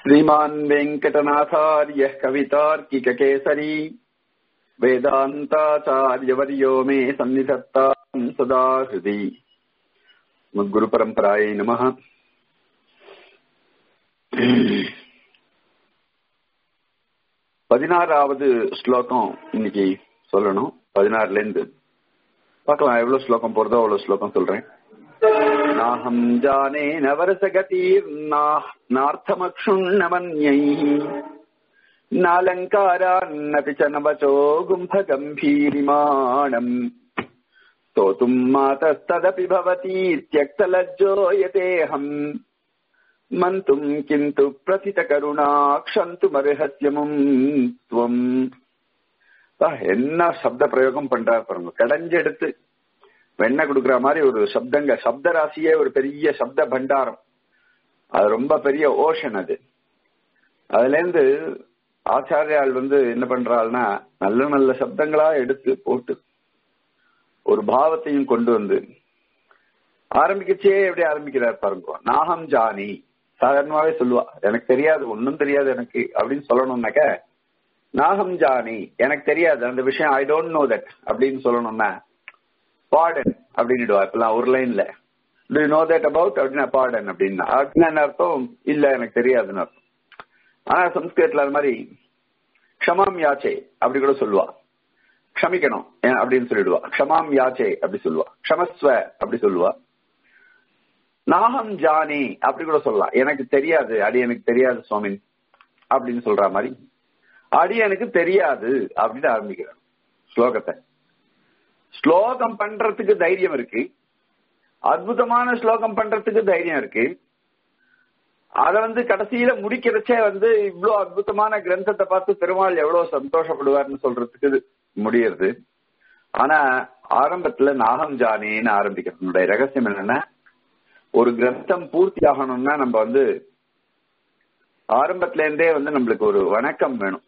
श्रीमान् वेङ्कटनाथार्यः कवितार्किककेसरी वेदान्ताचार्यवर्यो मे सन्निधत्ताम् सदा हृदि मद्गुरुपरम्परायै नमः பதினாறாவது ஸ்லோகம் இன்னைக்கு சொல்லணும் பதினாறுல இருந்து பார்க்கலாம் எவ்வளவு ஸ்லோகம் போறதோ அவ்வளவு ஸ்லோகம் சொல்றேன் நாஹம் ஜானே நவரசகதீர் நார்த்தமக்ஷுண்ணமன்யைः नालङ्कारान्नपि च नवचो गुम्फगम्भीरिमाणम् स्तोतुम् मातस्तदपि भवतीत्यक्तलज्जो यतेऽहम् मन्तुम् किन्तु प्रथितकरुणा क्षन्तुमर्हस्यमुम् त्वम् என்ன சப்த பிரயோகம் பண்றாரு பாருங்க கடைஞ்செடுத்து வெண்ணெய் கொடுக்குற மாதிரி ஒரு சப்தங்க சப்த ராசியே ஒரு பெரிய சப்த பண்டாரம் அது ரொம்ப பெரிய ஓஷன் அது அதுல இருந்து ஆச்சாரியால் வந்து என்ன பண்றாள்னா நல்ல நல்ல சப்தங்களா எடுத்து போட்டு ஒரு பாவத்தையும் கொண்டு வந்து ஆரம்பிக்கச்சே எப்படி ஆரம்பிக்கிறார் பாருங்க நாகம் ஜானி சாதாரணமாவே சொல்லுவா எனக்கு தெரியாது ஒன்னும் தெரியாது எனக்கு அப்படின்னு சொல்லணும்னாக்க நாகம் ஜானி எனக்கு தெரியாது அந்த விஷயம் ஐ டோன்ட் நோ தட் அப்படின்னு சொல்லணும்னா பாடன் அப்படின்னுடுவா இப்பெல்லாம் ஒரு லைன்ல டு நோ தட் அபவுட் அப்படின்னா பாடன் அப்படின்னா அப்படின்னா என்ன அர்த்தம் இல்ல எனக்கு தெரியாதுன்னு அர்த்தம் ஆனா சம்ஸ்கிருத்ல அது மாதிரி க்ஷமாம் யாச்சே அப்படி கூட சொல்லுவா க்ஷமிக்கணும் அப்படின்னு சொல்லிடுவா க்ஷமாம் யாச்சே அப்படி சொல்லுவா க்ஷமஸ்வ அப்படி சொல்லுவா நாகம் ஜானி அப்படி கூட சொல்லலாம் எனக்கு தெரியாது அடி எனக்கு தெரியாது சுவாமின் அப்படின்னு சொல்ற மாதிரி அடி எனக்கு தெரியாது அப்படின்னு ஆரம்பிக்கிறேன் ஸ்லோகத்தை ஸ்லோகம் பண்றதுக்கு தைரியம் இருக்கு அற்புதமான ஸ்லோகம் பண்றதுக்கு தைரியம் இருக்கு அத வந்து கடைசியில முடிக்கிறச்சே வந்து இவ்வளவு அற்புதமான கிரந்தத்தை பார்த்து பெருமாள் எவ்வளவு சந்தோஷப்படுவார்னு சொல்றதுக்கு முடியுது ஆனா ஆரம்பத்துல நாகம் ஜானேன்னு ஆரம்பிக்கிறதுனுடைய ரகசியம் என்னன்னா ஒரு கிரந்தம் பூர்த்தி ஆகணும்னா நம்ம வந்து ஆரம்பத்துல இருந்தே வந்து நம்மளுக்கு ஒரு வணக்கம் வேணும்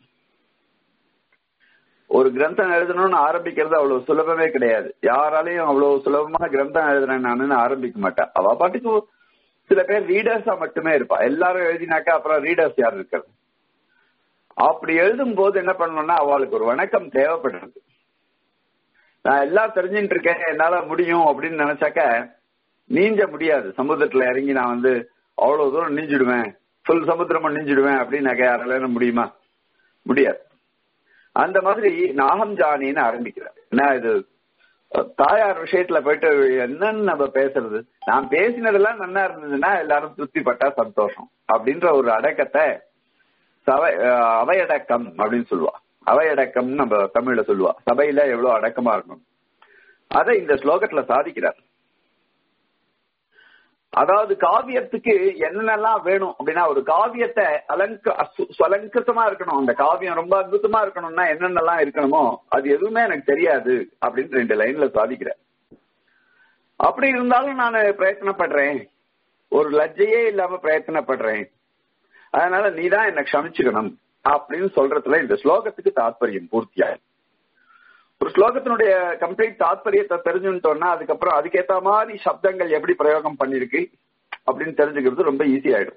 ஒரு கிரந்தம் எழுதணும்னு ஆரம்பிக்கிறது அவ்வளவு சுலபமே கிடையாது யாராலையும் அவ்வளவு சுலபமா கிரந்தம் எழுதுறேன் நானு ஆரம்பிக்க மாட்டேன் அவ பாட்டுக்கு சில பேர் ரீடர்ஸா மட்டுமே இருப்பா எல்லாரும் எழுதினாக்கா அப்புறம் ரீடர்ஸ் யார் இருக்கிறது அப்படி எழுதும் போது என்ன பண்ணணும்னா அவளுக்கு ஒரு வணக்கம் தேவைப்படுறது நான் எல்லாம் தெரிஞ்சுட்டு இருக்கேன் என்னால முடியும் அப்படின்னு நினைச்சாக்க நீஞ்ச முடியாது சமுத்திரத்துல இறங்கி நான் வந்து அவ்வளவு தூரம் நீஞ்சிடுவேன் ஃபுல் சமுத்திரமா நீஞ்சிடுவேன் அப்படின்னாக்க யாரால முடியுமா முடியாது அந்த மாதிரி நாகம் ஜானின்னு ஆரம்பிக்கிறார் ஏன்னா இது தாயார் விஷயத்துல போயிட்டு என்னன்னு நம்ம பேசுறது நான் பேசினதெல்லாம் நல்லா இருந்ததுன்னா எல்லாரும் திருப்திப்பட்டா சந்தோஷம் அப்படின்ற ஒரு அடக்கத்தை சபை அவையடக்கம் அப்படின்னு சொல்லுவா அவையடக்கம் நம்ம தமிழ்ல சொல்லுவா சபையில எவ்வளவு அடக்கமா இருக்கணும் அதை இந்த ஸ்லோகத்துல சாதிக்கிறார் அதாவது காவியத்துக்கு என்னென்னலாம் வேணும் அப்படின்னா ஒரு காவியத்தை அலங்க அலங்கிருத்தமா இருக்கணும் அந்த காவியம் ரொம்ப அற்புதமா இருக்கணும்னா என்னென்னலாம் இருக்கணுமோ அது எதுவுமே எனக்கு தெரியாது அப்படின்னு ரெண்டு லைன்ல சாதிக்கிறேன் அப்படி இருந்தாலும் நான் பிரயத்தனப்படுறேன் ஒரு லஜ்ஜையே இல்லாம பிரயத்தனப்படுறேன் அதனால நீ தான் என்ன க்ஷமிச்சுக்கணும் அப்படின்னு சொல்றதுல இந்த ஸ்லோகத்துக்கு தாத்பரியம் பூர்த்தியாயிரும் ஒரு ஸ்லோகத்தினுடைய கம்ப்ளீட் தாத்பரியத்தை தெரிஞ்சுட்டோம்னா அதுக்கப்புறம் அதுக்கேத்த மாதிரி சப்தங்கள் எப்படி பிரயோகம் பண்ணிருக்கு அப்படின்னு தெரிஞ்சுக்கிறது ரொம்ப ஈஸி ஆயிடும்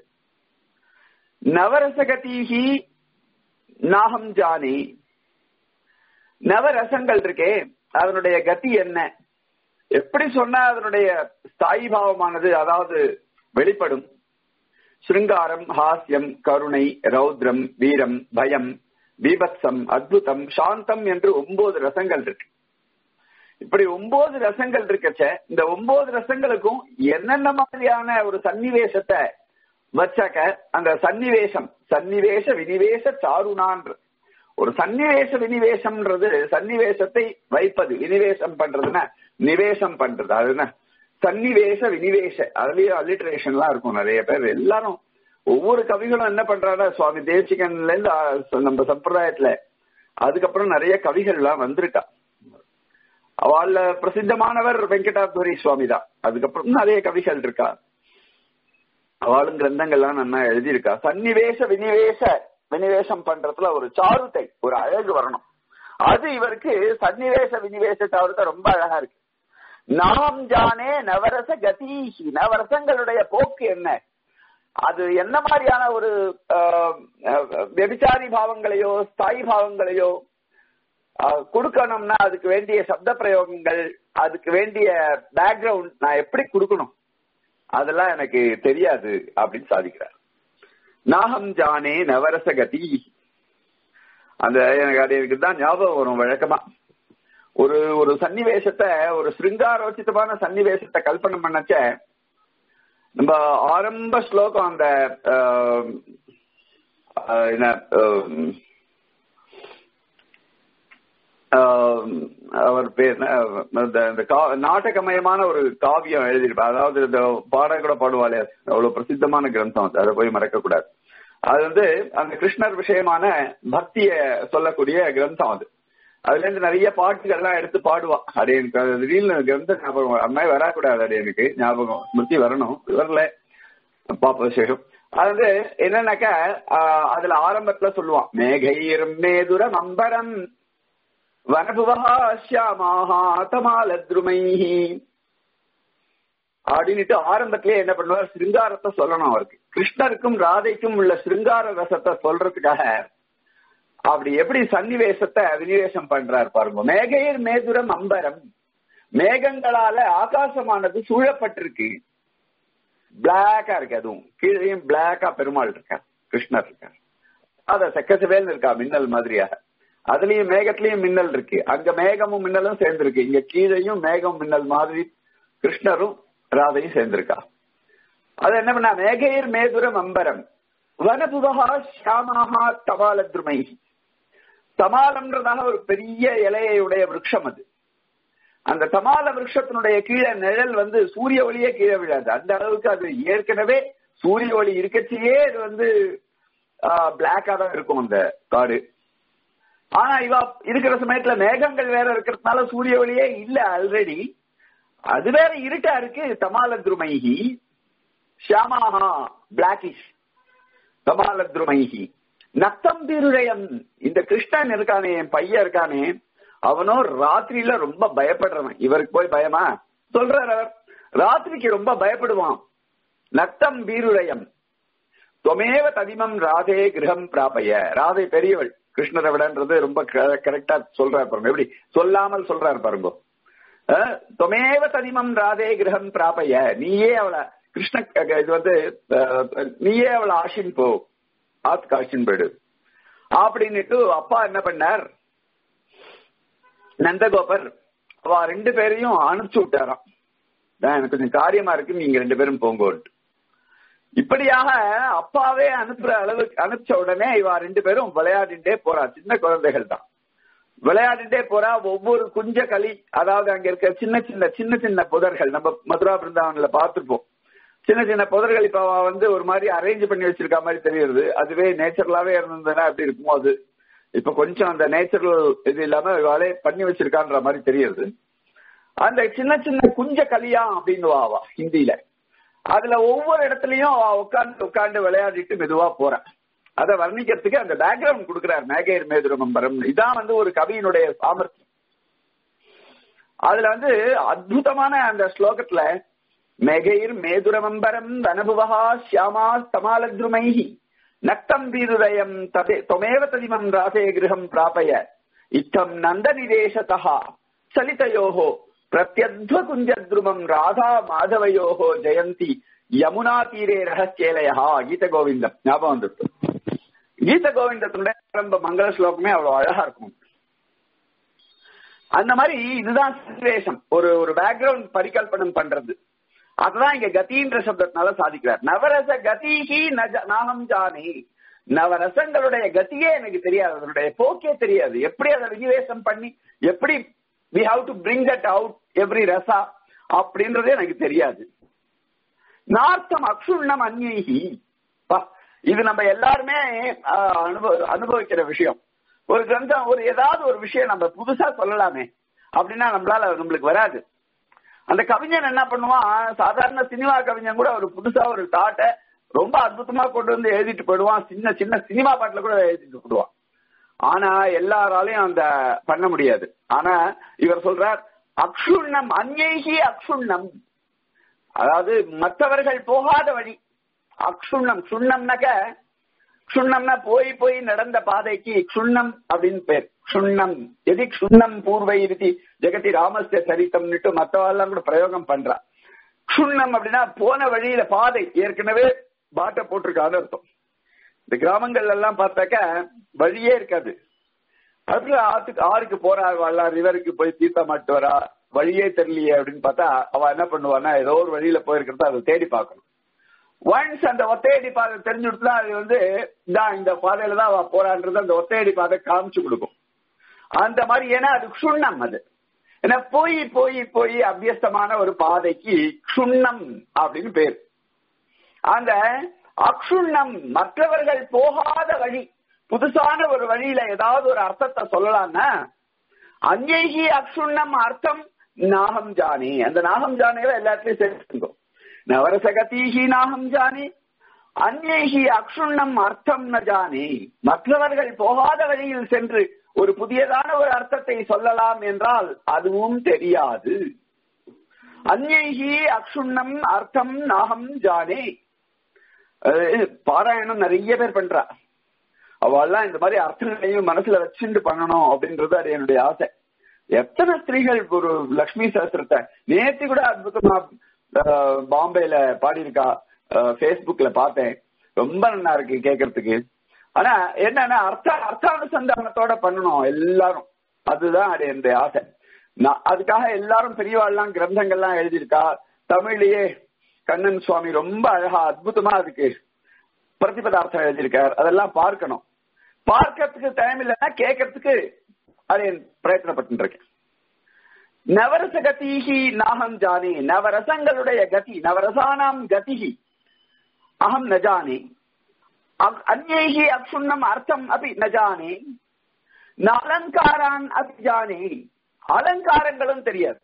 நவரசகதீகி நாகம் ஜானி நவரசங்கள் இருக்கே அதனுடைய கதி என்ன எப்படி சொன்னா அதனுடைய ஸ்தாயி பாவமானது அதாவது வெளிப்படும் சிருங்காரம் ஹாஸ்யம் கருணை ரௌத்ரம் வீரம் பயம் பீபத்சம் அத்புதம் சாந்தம் என்று ஒன்பது ரசங்கள் இருக்கு இப்படி ஒன்பது ரசங்கள் இருக்கச்ச இந்த ஒன்பது ரசங்களுக்கும் என்னென்ன மாதிரியான ஒரு சன்னிவேசத்தை வச்சாக்க அந்த சன்னிவேசம் சன்னிவேச வினிவேச சாருணான்ற ஒரு சன்னிவேச வினிவேசம்ன்றது சன்னிவேசத்தை வைப்பது வினிவேசம் பண்றதுன்னா நிவேசம் பண்றது அதுனா சன்னிவேச வினிவேச அதுலயும் அல்லிட்ரேஷன் எல்லாம் இருக்கும் நிறைய பேர் எல்லாரும் ஒவ்வொரு கவிகளும் என்ன பண்றாங்க சுவாமி தேசிகன்ல இருந்து நம்ம சம்பிரதாயத்துல அதுக்கப்புறம் நிறைய கவிகள் எல்லாம் வந்திருக்கா அவள பிரசித்தமானவர் வெங்கடாத்வரி சுவாமி தான் அதுக்கப்புறம் நிறைய கவிகள் இருக்கா அவளும் கிரந்தங்கள்லாம் நல்லா எழுதியிருக்கா சன்னிவேச வினிவேச வினிவேசம் பண்றதுல ஒரு சாருத்தை ஒரு அழகு வரணும் அது இவருக்கு சன்னிவேச வினிவேச சாருத்தை ரொம்ப அழகா இருக்கு நாம் ஜானே நவரச கதீஹி நவரசங்களுடைய போக்கு என்ன அது என்ன மாதிரியான ஒரு ஆஹ், ஆஹ், வெபிச்சாரி பாவங்களையோ ஸ்தாயி பாவங்களையோ ஆஹ், கொடுக்கணும்னா அதுக்கு வேண்டிய சப்த பிரயோகங்கள் அதுக்கு வேண்டிய பேக்ரவுண்ட் நான் எப்படி கொடுக்கணும் அதெல்லாம் எனக்கு தெரியாது அப்படின்னு சாதிக்கிறார் நாகம் ஜானே நவரச கதி அந்த எனக்கு அது எனக்கு தான் ஞாபகம் வரும் வழக்கமா ஒரு ஒரு சன்னிவேசத்தை ஒரு சிருங்காரோச்சிதமான சன்னிவேசத்தை கல்பனை பண்ணச்ச நம்ம ஆரம்ப ஸ்லோகம் அந்த ஆஹ், ஆஹ், என்ன ஆஹ், ஆஹ், அவர் பேர் என்ன? இந்த இந்த கா- நாடகமயமான ஒரு காவியம் எழுதியிருப்பார் அதாவது இந்த பாடம் கூட பாடுவாளே அவ்வளவு பிரசித்தமான கிரந்தம் அது அதை போய் மறக்க கூடாது அது வந்து அந்த கிருஷ்ணர் விஷயமான பக்திய சொல்லக்கூடிய கிரந்தம் அது அதுல இருந்து நிறைய பாட்டுகள்லாம் எடுத்து பாடுவா அது எனக்கு அது திடீர்னு கிரந்த ஞாபகம் அம்மாய் வரக்கூடாது அது எனக்கு ஞாபகம் ஸ்மிருதி வரணும் வரல பாப்ப விசேஷம் அது வந்து என்னன்னாக்கா ஆஹ், அதுல ஆரம்பத்துல சொல்லுவான் மேகைர் மேதுரம் அம்பரம் வனபுவஹா ஷியாமாஹா தமாலத்ருமைஹி அப்படின்னுட்டு ஆரம்பத்திலே என்ன பண்ணுவார் சிருங்காரத்தை சொல்லணும் அவருக்கு கிருஷ்ணருக்கும் ராதைக்கும் உள்ள சிருங்கார ரசத்தை சொல்றதுக்காக அப்படி எப்படி சன்னிவேசத்தை விநிவேசம் பண்றார் பாருங்க மேகையர் மேதுரம் அம்பரம் மேகங்களால ஆகாசமானது சூழப்பட்டிருக்கு பிளாக்கா இருக்கு அதுவும் கீழேயும் பிளாக்கா பெருமாள் இருக்கார் கிருஷ்ணர் இருக்கார் அத செக்கசவேல் இருக்கா மின்னல் மாதிரியாக அதுலயும் மேகத்திலயும் மின்னல் இருக்கு அங்க மேகமும் மின்னலும் சேர்ந்திருக்கு இங்க கீழேயும் மேகம் மின்னல் மாதிரி கிருஷ்ணரும் ராதையும் சேர்ந்திருக்கா அது என்ன பண்ணா மேகையர் மேதுரம் அம்பரம் வனபுவகா ஷியாமஹா தபாலத்ருமை தமாலம்ன்றதாக ஒரு பெரிய இலையுடைய விருட்சம் அது அந்த தமால விருட்சத்தினுடைய கீழே நிழல் வந்து சூரிய ஒளியே கீழே விழாது அந்த அளவுக்கு அது ஏற்கனவே சூரிய ஒளி இருக்கச்சியே அது வந்து பிளாக்கா தான் இருக்கும் அந்த காடு ஆனா இவ இருக்கிற சமயத்துல மேகங்கள் வேற இருக்கிறதுனால சூரிய ஒளியே இல்ல ஆல்ரெடி அது வேற இருட்டா இருக்கு தமால துருமைகி ஷியாமாஹா பிளாக்கிஷ் தமால துருமைகி நத்தம் திருடயம் இந்த கிருஷ்ணன் இருக்கானே என் பையன் இருக்கானே அவனோ ராத்திரியில ரொம்ப பயப்படுறவன் இவருக்கு போய் பயமா சொல்றார் அவர் ராத்திரிக்கு ரொம்ப பயப்படுவான் நத்தம் பீருடயம் தொமேவ ததிமம் ராதே கிரகம் பிராபய ராதை பெரியவள் கிருஷ்ணரை விடன்றது ரொம்ப கரெக்டா சொல்றாரு பாருங்க எப்படி சொல்லாமல் சொல்றாரு பாருங்க அஹ், தொமேவ ததிமம் ராதே கிரகம் பிராபய நீயே அவளை கிருஷ்ண இது வந்து அஹ், நீயே அவளை ஆஷின் போ ஆத்துக்கு ஆஷின் போயிடு அப்படின்னுட்டு அப்பா என்ன பண்ணார் நந்தகோபர் அவ ரெண்டு பேரையும் அனுப்பிச்சு விட்டாராம் "நான் எனக்கு கொஞ்சம் காரியமா இருக்கு நீங்க ரெண்டு பேரும் போங்கோன்ட்டு இப்படியாக அப்பாவே அனுப்புற அளவுக்கு அனுப்பிச்ச உடனே இவா ரெண்டு பேரும் விளையாடிட்டே போறா சின்ன குழந்தைகள் தான் விளையாடிட்டே போறா ஒவ்வொரு குஞ்ச களி அதாவது அங்க இருக்க சின்ன சின்ன சின்ன சின்ன புதர்கள் நம்ம மதுரா பிருந்தாவன்ல பார்த்திருப்போம் சின்ன சின்ன புதர்கள் இப்ப அவ வந்து ஒரு மாதிரி அரேஞ்ச் பண்ணி வச்சிருக்க மாதிரி தெரியுது அதுவே நேச்சுரலாவே இருந்ததுன்னா எப்படி இருக்குமோ அது இப்ப கொஞ்சம் அந்த நேச்சுரல் இது இல்லாம அவளே பண்ணி வச்சிருக்கான்ற மாதிரி தெரியுது அந்த சின்ன சின்ன குஞ்ச களியா அப்படின்னு அவ ஹிந்தியில அதுல ஒவ்வொரு இடத்துலயும் அவ உட்கார்ந்து உட்கார்ந்து விளையாடிட்டு மெதுவா போறா அதை வர்ணிக்கிறதுக்கு அந்த பேக்ரவுண்ட் கொடுக்கிறார் மேகேர் மேதுரமம்பரம் இதான் வந்து ஒரு கவியினுடைய சாமர்த்தியம் அதுல வந்து அற்புதமான அந்த ஸ்லோகத்துல மேகைர் மேதுரமம்பரம் வனபுவகா சியாமா தமாலத்ருமைஹி நக்தம் வீருதயம் ததே தொமேவ ததிமம் ராசே கிரகம் பிராபய இத்தம் நந்தநிதேசதா சலிதயோஹோ பிரத்யத்வகுஞ்சத்ருமம் ராதா மாதவயோஹோ ஜெயந்தி யமுனா தீரே ரகச்சேலயா கீத கோவிந்தம் ஞாபகம் வந்துட்டு கீத கோவிந்தத்தினுடைய ஆரம்ப மங்கள ஸ்லோகமே அவ்வளவு அழகா இருக்கும் அந்த மாதிரி இதுதான் சிச்சுவேஷன் ஒரு ஒரு பேக்ரவுண்ட் பரிகல்பனம் பண்றது அதுதான் இங்க கதின்ற சப்தத்தினால சாதிக்கிறார் நவரச கதிஹி நஜ- நாகம் ஜானி நவரசங்களுடைய கதியே எனக்கு தெரியாது அதனுடைய போக்கே தெரியாது எப்படி அதை விநிவேசம் பண்ணி எப்படி we have to bring that out every ரசா அப்படின்றதே எனக்கு தெரியாது நார்த்தம் அக்ஷுண்ணம் அந்நீகி பா, இது நம்ம எல்லாருமே ஆஹ், அனுபவ- அனுபவிக்கிற விஷயம் ஒரு கிரந்தம் ஒரு ஏதாவது ஒரு விஷயம் நம்ம புதுசா சொல்லலாமே அப்படின்னா நம்மளால நம்மளுக்கு வராது அந்த கவிஞன் என்ன பண்ணுவான் சாதாரண சினிமா கவிஞன் கூட ஒரு புதுசா ஒரு தாட்டை ரொம்ப அற்புதமா கொண்டு வந்து எழுதிட்டு போயிடுவான் சின்ன சின்ன சினிமா பாட்டுல கூட எழுதிட்டு போடுவான் ஆனா எல்லாராலையும் அந்த பண்ண முடியாது ஆனா இவர் சொல்றார் அக்ஷுண்ணம் அந்நேகி அக்ஷுண்ணம் அதாவது மற்றவர்கள் போகாத வழி அக்ஷுண்ணம் சுண்ணம்னாக்க க்ஷுண்ணம்னா போய் போய் நடந்த பாதைக்கு க்ஷுண்ணம் அப்படின்னு பேர் க்ஷுண்ணம் எதி க்ஷுண்ணம் பூர்வை இருத்தி ஜெகதி ராமஸ்ய சரித்தம்னுட்டு மத்தவெல்லாம் கூட பிரயோகம் பண்றா க்ஷுண்ணம் அப்படின்னா போன வழியில பாதை ஏற்கனவே பாட்டை போட்டிருக்கான்னு அர்த்தம் இந்த கிராமங்கள்ல எல்லாம் பார்த்தாக்க வழியே இருக்காது அதுல ஆத்துக்கு ஆறுக்கு போறா வரலாம் ரிவருக்கு போய் தீர்த்த மாட்டு வரா வழியே தெரியலையே அப்படின்னு பார்த்தா அவ என்ன பண்ணுவான்னா ஏதோ ஒரு வழியில போயிருக்கிறத அதை தேடி பார்க்கணும் ஒன்ஸ் அந்த ஒத்தையடி பாதை தெரிஞ்சு கொடுத்தா அது வந்து தான் இந்த பாதையில தான் அவ போறான்றது அந்த ஒத்தையடி பாதை காமிச்சு கொடுக்கும் அந்த மாதிரி ஏன்னா அது க்ஷுண்ணம் அது ஏன்னா போய் போய் போய் அபியஸ்தமான ஒரு பாதைக்கு க்ஷுண்ணம் அப்படின்னு பேர் அந்த அக்ஷுண்ணம் மற்றவர்கள் போகாத வழி புதுசான ஒரு வழியில ஏதாவது ஒரு அர்த்தத்தை சொல்லலாம்னா அங்கேகி அக்ஷுண்ணம் அர்த்தம் நாகம் ஜானி அந்த நாகம் ஜானேவை எல்லாத்துலயும் சேர்த்துக்கோ நவரசகதீஹி நாகம் ஜானி அந்நேகி அக்ஷுண்ணம் அர்த்தம் ந ஜானி மற்றவர்கள் போகாத வழியில் சென்று ஒரு புதியதான ஒரு அர்த்தத்தை சொல்லலாம் என்றால் அதுவும் தெரியாது அந்நேகி அக்ஷுண்ணம் அர்த்தம் நாகம் ஜானே பாராயணம் நிறைய பேர் பண்றா அவள்லாம் இந்த மாதிரி அர்த்தங்களையும் மனசுல வச்சுட்டு பண்ணணும் அப்படின்றது அது என்னுடைய ஆசை எத்தனை ஸ்திரீகள் ஒரு லக்ஷ்மி சாஸ்திரத்தை நேற்று கூட அற்புதமா பாம்பேல பாடியிருக்கா பேஸ்புக்ல பார்த்தேன் ரொம்ப நல்லா இருக்கு கேட்கறதுக்கு ஆனா என்னன்னா அர்த்த அர்த்தானுசந்தானத்தோட பண்ணணும் எல்லாரும் அதுதான் அது என்னுடைய ஆசை நான் அதுக்காக எல்லாரும் பெரியவாள்லாம் கிரந்தங்கள்லாம் எழுதியிருக்கா தமிழ்லயே கண்ணன் சுவாமி ரொம்ப அழகா அற்புதமா அதுக்கு பிரதிபதார்த்தம் எழுதியிருக்கார் அதெல்லாம் பார்க்கணும் பார்க்கறதுக்கு டைம் இல்லைன்னா கேட்கறதுக்கு அதை பிரயத்தனப்பட்டு இருக்கேன் நவரச கதிஹி நாகம் ஜானே நவரசங்களுடைய கதி நவரசானாம் கதிஹி அகம் ந ஜானே அந்நேகி அக்ஷுண்ணம் அர்த்தம் அப்படி ந ஜானே அலங்காரான் அப்படி ஜானே அலங்காரங்களும் தெரியாது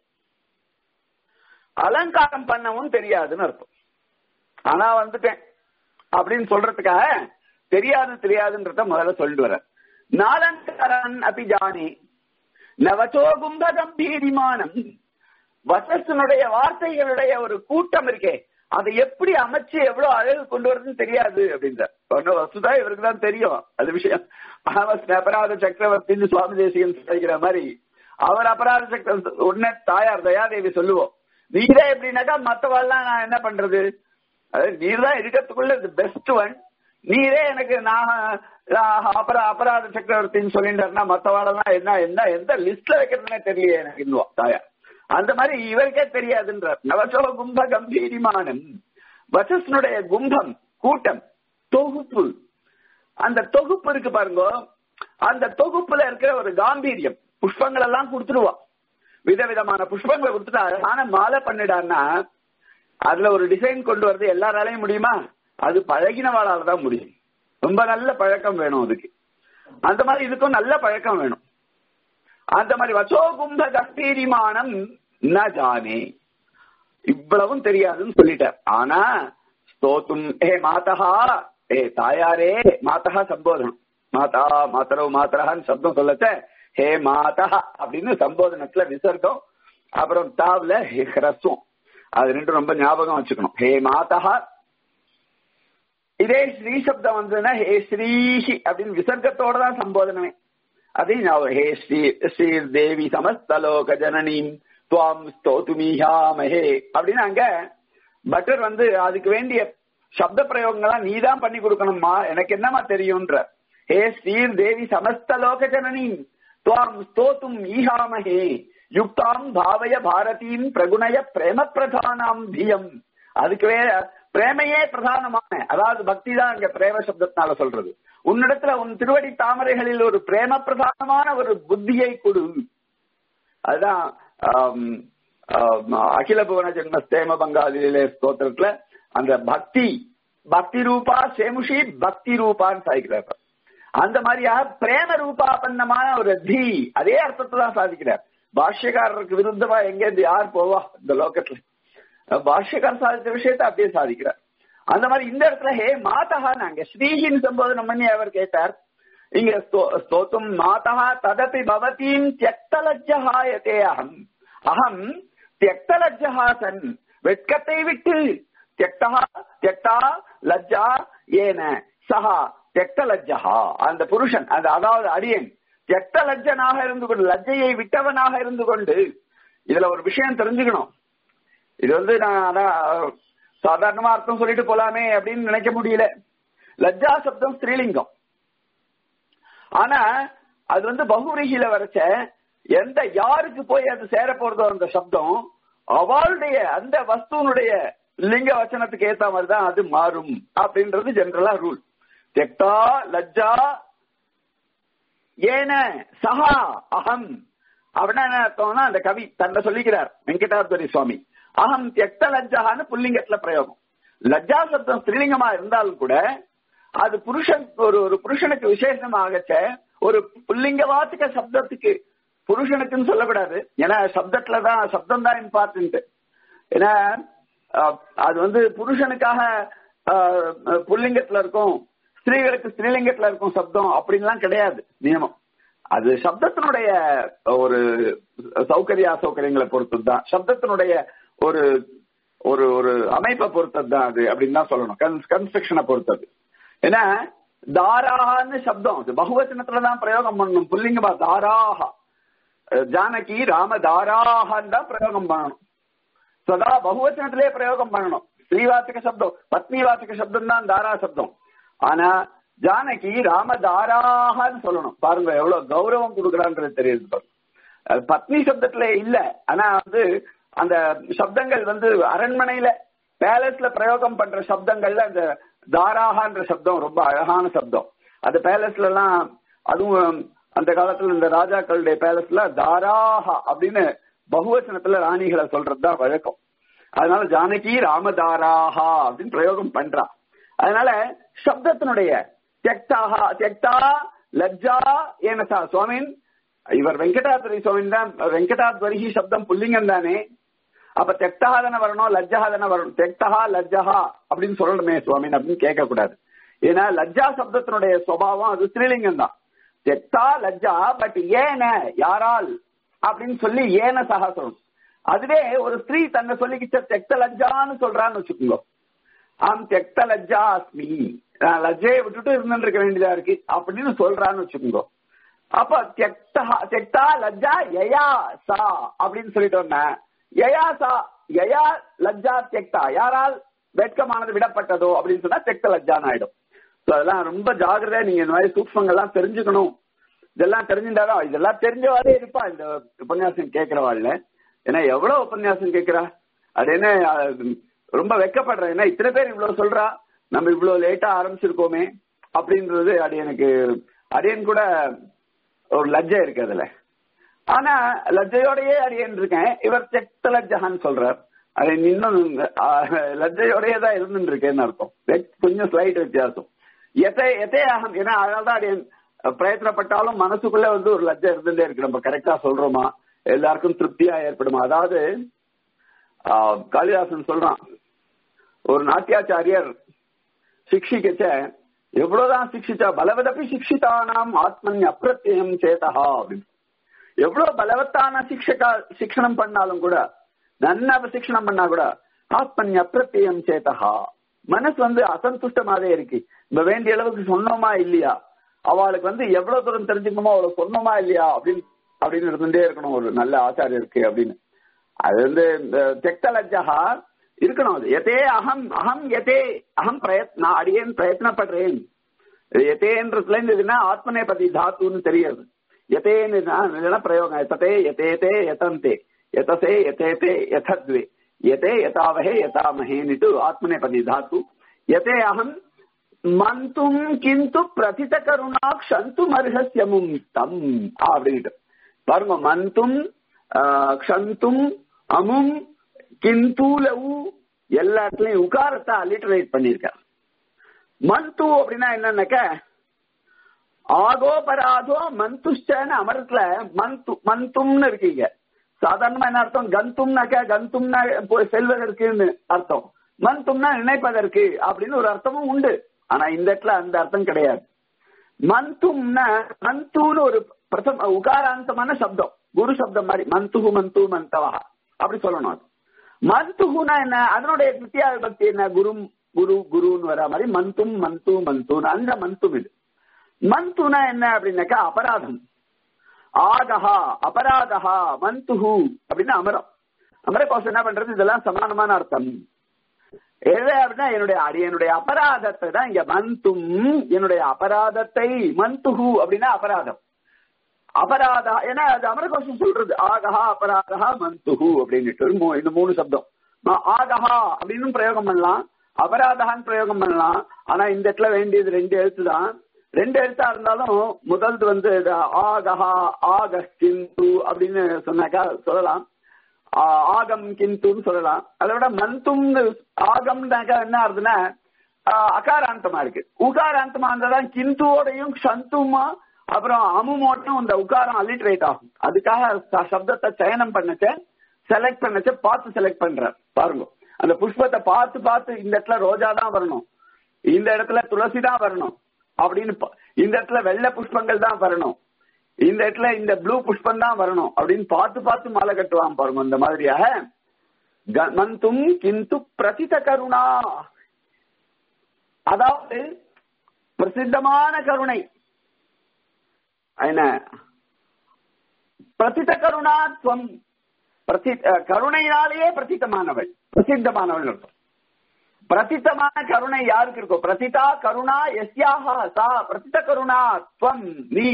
அலங்காரம் பண்ணவும் தெரியாதுன்னு அர்த்தம் ஆனா வந்துட்டேன் அப்படின்னு சொல்றதுக்காக தெரியாது தெரியாதுன்றத முதல்ல சொல்லிட்டு வர நாலங்காரன் அப்படி ஜானே நவச்சோ கும்ப கம்பீரிமானம் வசஸ்தனுடைய வார்த்தைகளுடைய ஒரு கூட்டம் இருக்கே அதை எப்படி அமைச்சு எவ்வளவு அழகு கொண்டு வரதுன்னு தெரியாது அப்படின்ற வசுதா இவருக்கு தான் தெரியும் அது விஷயம் அபராத சக்கரவர்த்தின்னு சுவாமி தேசிகன் சொல்லிக்கிற மாதிரி அவர் அபராத சக்கர உடனே தாயார் தயாதேவி சொல்லுவோம் நீரே எப்படின்னாக்கா மத்தவாள்லாம் நான் என்ன பண்றது அதாவது நீர் தான் இருக்கிறதுக்குள்ள பெஸ்ட் ஒன் நீரே எனக்கு நான் அபரா அபராத சக்கரவர்த்தின்னு சொல்லிட்டாருன்னா மத்தவாளெல்லாம் என்ன என்ன எந்த லிஸ்ட்ல வைக்கிறதுனே தெரியல எனக்கு இன்னும் தாயார் அந்த மாதிரி இவருக்கே தெரியாதுன்றார் நவசோ கும்ப கம்பீரிமானம் வசஸ்னுடைய கும்பம் கூட்டம் தொகுப்பு அந்த தொகுப்பு இருக்கு பாருங்க அந்த தொகுப்புல இருக்கிற ஒரு காம்பீரியம் புஷ்பங்கள் எல்லாம் கொடுத்துருவா விதவிதமான புஷ்பங்களை கொடுத்துட்டு அழகான மாலை பண்ணிடான்னா அதுல ஒரு டிசைன் கொண்டு வரது எல்லாராலையும் முடியுமா அது பழகினவாளால தான் முடியும் ரொம்ப நல்ல பழக்கம் வேணும் அதுக்கு அந்த மாதிரி இதுக்கும் நல்ல பழக்கம் வேணும் அந்த மாதிரி வச்சோ கும்ப கம்பீரிமானம் ந ஜானே இவ்வளவும் தெரியாதுன்னு சொல்லிட்டார் ஆனா ஸ்தோத்தும் ஏ மாதா ஏ தாயாரே மாதா சம்போதனம் மாதா மாத்தரவு மாத்தரஹான்னு சப்தம் சொல்லத்த ஹே மாதா அப்படின்னு சம்போதனத்துல விசர்க்கம் அப்புறம் தாவ்ல ஹ்ரஸ்வம் அது ரெண்டும் ரொம்ப ஞாபகம் வச்சுக்கணும் ஹே மாதா இதே ஸ்ரீ சப்தம் வந்ததுன்னா ஹே ஸ்ரீஹி அப்படின்னு விசர்க்கத்தோட தான் சம்போதனமே அதே ஞாபகம் ஹே ஸ்ரீ ஸ்ரீ தேவி சமஸ்தலோக ஜனனீம் துவாம் ஸ்தோதுமீஹாமஹே அப்படின்னு அங்க பட்டர் வந்து அதுக்கு வேண்டிய சப்த பிரயோகங்கள்லாம் நீ தான் பண்ணி கொடுக்கணும்மா எனக்கு என்னமா தெரியும்ன்ற ஹே ஸ்ரீர் தேவி சமஸ்தலோக ஜனனீம் துவாம் ஸ்தோத்தும் ஈஹாமஹே யுக்தாம் பாவய பாரதீம் பிரகுணய பிரேம பிரதானாம் தியம் அதுக்கு வே பிரேமையே பிரதானமான அதாவது பக்தி தான் அங்க பிரேம சப்தத்தினால சொல்றது உன்னிடத்துல உன் திருவடி தாமரைகளில் ஒரு பிரேம பிரதானமான ஒரு புத்தியை கொடு அதுதான் அகில புவன ஜென்ம ஸ்தேம பங்காளிலே ஸ்தோத்திரத்துல அந்த பக்தி பக்தி ரூபா சேமுஷி பக்தி ரூபான்னு சாதிக்கிறார் அந்த மாதிரியா பிரேம ரூபாபன்னமான ஒரு தி அதே அர்த்தத்தை தான் சாதிக்கிறார் பாஷ்யக்காரருக்கு விருத்தமா எங்க இருந்து யார் போவா இந்த லோகத்துல பாஷ்யக்காரர் சாதித்த விஷயத்தை அப்படியே சாதிக்கிறார் அந்த மாதிரி இந்த இடத்துல ஹே மாதா நாங்க ஸ்ரீஹின் சம்போதனம் பண்ணி அவர் கேட்டார் இங்க ஸ்தோத்தும் மாதா ததப்பி பவதீம் தியக்தலஜ்ஜஹாயதே அகம் அகம் தியக்தலஜ்ஜஹா சன் வெட்கத்தை விட்டு தியக்தா தியக்தா லஜ்ஜா ஏன சஹா தெக்த லஜ்ஜஹா அந்த புருஷன் அந்த அதாவது அடியன் தெக்த லஜ்ஜனாக இருந்து கொண்டு லஜ்ஜையை விட்டவனாக இருந்து கொண்டு இதுல ஒரு விஷயம் தெரிஞ்சுக்கணும் இது வந்து நான் அதான் சாதாரணமா அர்த்தம் சொல்லிட்டு போலாமே அப்படின்னு நினைக்க முடியல லஜ்ஜா சப்தம் ஸ்ரீலிங்கம் ஆனா அது வந்து பகுவிரிகில வரைச்ச எந்த யாருக்கு போய் அது சேர போறதோ அந்த சப்தம் அவளுடைய அந்த வஸ்துவனுடைய லிங்க வச்சனத்துக்கு ஏத்த மாதிரி தான் அது மாறும் அப்படின்றது ஜெனரலா ரூல் தெக்தா லஜ்ஜா ஏன சஹா அகம் அப்படின்னா என்ன அர்த்தம்னா அந்த கவி தன்னை சொல்லிக்கிறார் வெங்கடாத்வரி சுவாமி அகம் தெக்த லஜ்ஜான்னு புல்லிங்கத்துல பிரயோகம் லஜ்ஜா சப்தம் ஸ்திரீலிங்கமா இருந்தாலும் கூட அது புருஷன் ஒரு ஒரு புருஷனுக்கு விசேஷமாகச்ச ஒரு புல்லிங்க வாத்துக்க சப்தத்துக்கு புருஷனுக்குன்னு சொல்லக்கூடாது ஏன்னா சப்தத்துல தான் சப்தம் தான் இம்பார்ட்டன்ட் ஏன்னா அது வந்து புருஷனுக்காக புல்லிங்கத்துல இருக்கும் ஸ்திரீகளுக்கு ஸ்திரீலிங்கத்துல இருக்கும் சப்தம் அப்படின்லாம் கிடையாது நியமம் அது சப்தத்தினுடைய ஒரு சௌகரிய அசௌகரியங்களை பொறுத்தது தான் சப்தத்தினுடைய ஒரு ஒரு ஒரு அமைப்பை பொறுத்தது தான் அது அப்படின்னு தான் சொல்லணும் கன்ஸ்ட்ரக்ஷனை பொறுத்தது ஏன்னா தாரான்னு சப்தம் அது பகுவச்சனத்துல தான் பிரயோகம் பண்ணணும் புல்லிங்கமா தாராஹா ஜானகி ராம தாராஹான்னு தான் பிரயோகம் பண்ணணும் சதா பகுவச்சனத்திலே பிரயோகம் பண்ணணும் ஸ்ரீவாச்சக சப்தம் பத்னிவாச்சக சப்தம் தான் தாரா சப்தம் ஆனா ஜானகி ராம தாராஹான்னு சொல்லணும் பாருங்க எவ்வளவு கௌரவம் கொடுக்குறான்றது தெரியுது பாருங்க பத்னி சப்தத்துல இல்ல ஆனா வந்து அந்த சப்தங்கள் வந்து அரண்மனையில பேலஸ்ல பிரயோகம் பண்ற சப்தங்கள்ல அந்த தாராகான்ற சப்தம் ரொம்ப அழகான சப்தம் அந்த பேலஸ்ல எல்லாம் அதுவும் அந்த காலத்துல இந்த ராஜாக்களுடைய பேலஸ்ல தாராஹா அப்படின்னு பகுவச்சனத்துல ராணிகளை சொல்றதுதான் வழக்கம் அதனால ஜானகி ராமதாராஹா அப்படின்னு பிரயோகம் பண்றா அதனால சப்தத்தினுடைய தெக்தாஹா தெக்தா லஜ்ஜா ஏனசா சுவாமின் இவர் வெங்கடாத்வரி சுவாமின் தான் வெங்கடாத்வரிஹி சப்தம் புல்லிங்கம் தானே அப்ப தெக்தகா தானே வரணும் லஜ்ஜகா தானே வரணும் தெக்தகா லஜ்ஜகா அப்படின்னு சொல்லணுமே சுவாமின் அப்படின்னு கேட்க கூடாது ஏன்னா லஜ்ஜா சப்தத்தினுடைய சுவாவம் அது ஸ்ரீலிங்கம் தான் தெக்தா லஜ்ஜா பட் ஏன யாரால் அப்படின்னு சொல்லி ஏன சகா சொல்லணும் அதுவே ஒரு ஸ்திரீ தன்னை சொல்லிக்கிட்ட தெக்த லஜ்ஜான்னு சொல்றான்னு வச்சுக்கோங்க ஆம் தெக்த லஜ்ஜா அஸ்மி நான் லஜ்ஜையை விட்டுட்டு இருந்துட்டு இருக்க வேண்டியதா இருக்கு அப்படின்னு சொல்றான்னு வச்சுக்கோங்க அப்ப தெக்தா தெக்தா லஜ்ஜா யயா சா அப்படின்னு சொல்லிட்டோம்னா யயா சா யயா லஜ்ஜா தெக்தா யாரால் வெட்கமானது விடப்பட்டதோ அப்படின்னு சொன்னா தெக்த லஜ்ஜான்னு ஆயிடும் அதெல்லாம் ரொம்ப ஜாகிரதையா நீங்க இந்த மாதிரி சூக்மங்கள்லாம் தெரிஞ்சுக்கணும் இதெல்லாம் தெரிஞ்சுட்டாலும் இதெல்லாம் தெரிஞ்சவாறே இருப்பா இந்த உபன்யாசம் கேட்கிறவாள்ல ஏன்னா எவ்வளவு உபன்யாசம் கேட்கிறா அது என்ன ரொம்ப வெக்கப்படுறேன் ஏன்னா இத்தனை பேர் இவ்வளவு சொல்றா நம்ம இவ்வளவு லேட்டா ஆரம்பிச்சிருக்கோமே அப்படின்றது அது எனக்கு அடியன் கூட ஒரு லஜ்ஜை இருக்கு அதுல ஆனா லஜ்ஜையோடயே அடியன் இருக்கேன் இவர் செக்த லஜ்ஜகான்னு சொல்றார் அது இன்னும் லஜ்ஜையோடயே தான் இருந்துட்டு இருக்கேன்னு அர்த்தம் கொஞ்சம் ஸ்லைட் வித்தியாசம் எத்தை எத்தே அகம் ஏன்னா அதனால்தான் அடியன் பிரயத்தனப்பட்டாலும் மனசுக்குள்ள வந்து ஒரு லஜ்ஜை இருந்துட்டே இருக்கு நம்ம கரெக்டா சொல்றோமா எல்லாருக்கும் திருப்தியா ஏற்படுமா அதாவது காளிதாசன் சொல்றான் ஒரு நாட்டியாச்சாரியர் சிக்ஷிக்கச்ச எவ்வளவுதான் சிக்ஷிச்சா பலவதப்பி சிக்ஷிதானாம் ஆத்மன் அப்பிரத்தியம் சேதா அப்படின்னு எவ்வளவு பலவத்தான சிக்ஷகா சிக்ஷணம் பண்ணாலும் கூட நன்ன சிக்ஷணம் பண்ணா கூட ஆத்மன் அப்பிரத்தியம் சேதா மனசு வந்து அசந்துஷ்டமாவே இருக்கு இப்ப வேண்டிய அளவுக்கு சொன்னோமா இல்லையா அவளுக்கு வந்து எவ்வளவு தூரம் தெரிஞ்சுக்கணுமோ அவளை சொன்னோமா இல்லையா அப்படின்னு அப்படின்னு இருந்துட்டே இருக்கணும் ஒரு நல்ல ஆச்சாரியருக்கு அப்படின்னு அது வந்து தெக்த லஜ்ஜகா இருக்கணும் அது எதே அகம் அகம் எதே அகம் பிரயத் நான் அடியேன் பிரயத்னப்படுறேன் எதேன்றதுல இருந்து ஆத்மநேபதி தாத்துன்னு தெரியாது எதேன்னு பிரயோகம் எத்ததே எதேதே எதந்தே எதசே எதேதே யதத்வே எதே யதாவஹே யதாமஹேன்னுட்டு ஆத்மநேபதி தாத்து எதே அகம் மந்தும் கிந்து பிரதித கருணா க்ஷந்தும் அர்ஹஸ்யமும் தம் அப்படின்ட்டு பாருங்க மந்தும் க்ஷந்தும் அமும் கிந்தூலவு எல்லாத்துலயும் உகாரத்தை அலிட்டரேட் பண்ணிருக்கார் மந்து அப்படின்னா என்னன்னாக்க ஆகோபராதோ மந்துஷ்டன்னு அமரத்துல மந்து மந்தும்னு இருக்கீங்க சாதாரணமா என்ன அர்த்தம் கந்தும்னாக்க கந்தும்னா செல்வதற்குன்னு அர்த்தம் மந்தும்னா நினைப்பதற்கு அப்படின்னு ஒரு அர்த்தமும் உண்டு ஆனா இந்த இடத்துல அந்த அர்த்தம் கிடையாது மந்தும்னா மந்துன்னு ஒரு பிரதம உகாராந்தமான சப்தம் குரு சப்தம் மாதிரி மந்துகு மந்து மந்தவா அப்படி சொல்லணும் அது மந்துகுனா என்ன அதனுடைய தித்தியா விபக்தி என்ன குரும் குரு குருன்னு வர மாதிரி மந்தும் மந்து மந்துன்னு அந்த மந்தும் இது மந்துனா என்ன அப்படின்னாக்கா அபராதம் ஆகஹா அபராதஹா மந்துஹு அப்படின்னு அமரம் அமரகோஷம் என்ன பண்றது இதெல்லாம் சமானமான அர்த்தம் எது அப்படின்னா என்னுடைய என்னுடைய அபராதத்தை தான் இங்க மந்தும் என்னுடைய அபராதத்தை மந்துஹு அப்படின்னா அபராதம் அபராதா ஏன்னா அது அமரகோஷம் சொல்றது ஆகஹா அபராதஹா மந்துஹு அப்படின்னுட்டு இந்த மூணு சப்தம் ஆகஹா அப்படின்னு பிரயோகம் பண்ணலாம் அபராதகான்னு பிரயோகம் பண்ணலாம் ஆனா இந்த இடத்துல வேண்டியது ரெண்டு எழுத்து தான் ரெண்டு எழுத்தா இருந்தாலும் முதல்து வந்து ஆகஹா ஆக கிந்து அப்படின்னு சொன்னாக்கா சொல்லலாம் ஆகம் கிந்துன்னு சொல்லலாம் அதை விட மந்தும் ஆகம்னாக்கா என்ன ஆகுதுன்னா அகாராந்தமா இருக்கு உகாராந்தமா இருந்தாதான் கிந்துவோடையும் சந்துமா அப்புறம் அமுமோட்டும் இந்த உகாரம் அலிட்ரேட் ஆகும் அதுக்காக சப்தத்தை சயனம் பண்ணச்ச செலக்ட் பண்ணச்ச பார்த்து செலக்ட் பண்ற பாருங்க அந்த புஷ்பத்தை பார்த்து பார்த்து இந்த இடத்துல ரோஜா தான் வரணும் இந்த இடத்துல துளசி தான் வரணும் அப்படின்னு இந்த இடத்துல வெள்ளை புஷ்பங்கள் தான் வரணும் இந்த இடத்துல இந்த ப்ளூ புஷ்பம் தான் வரணும் அப்படின்னு பார்த்து பார்த்து மாலை கட்டுவான் பாருங்க இந்த மாதிரியாக மந்தும் கிந்து பிரசித கருணா அதாவது பிரசித்தமான கருணை என்ன பிரசித்த கருணா துவம் கருணையினாலேயே பிரசித்தமானவள் பிரசித்தமானவள் அர்த்தம் பிரசித்தமான கருணை யாருக்கு இருக்கும் பிரசிதா கருணா எஸ்யாக சா பிரசித்த கருணா துவம் நீ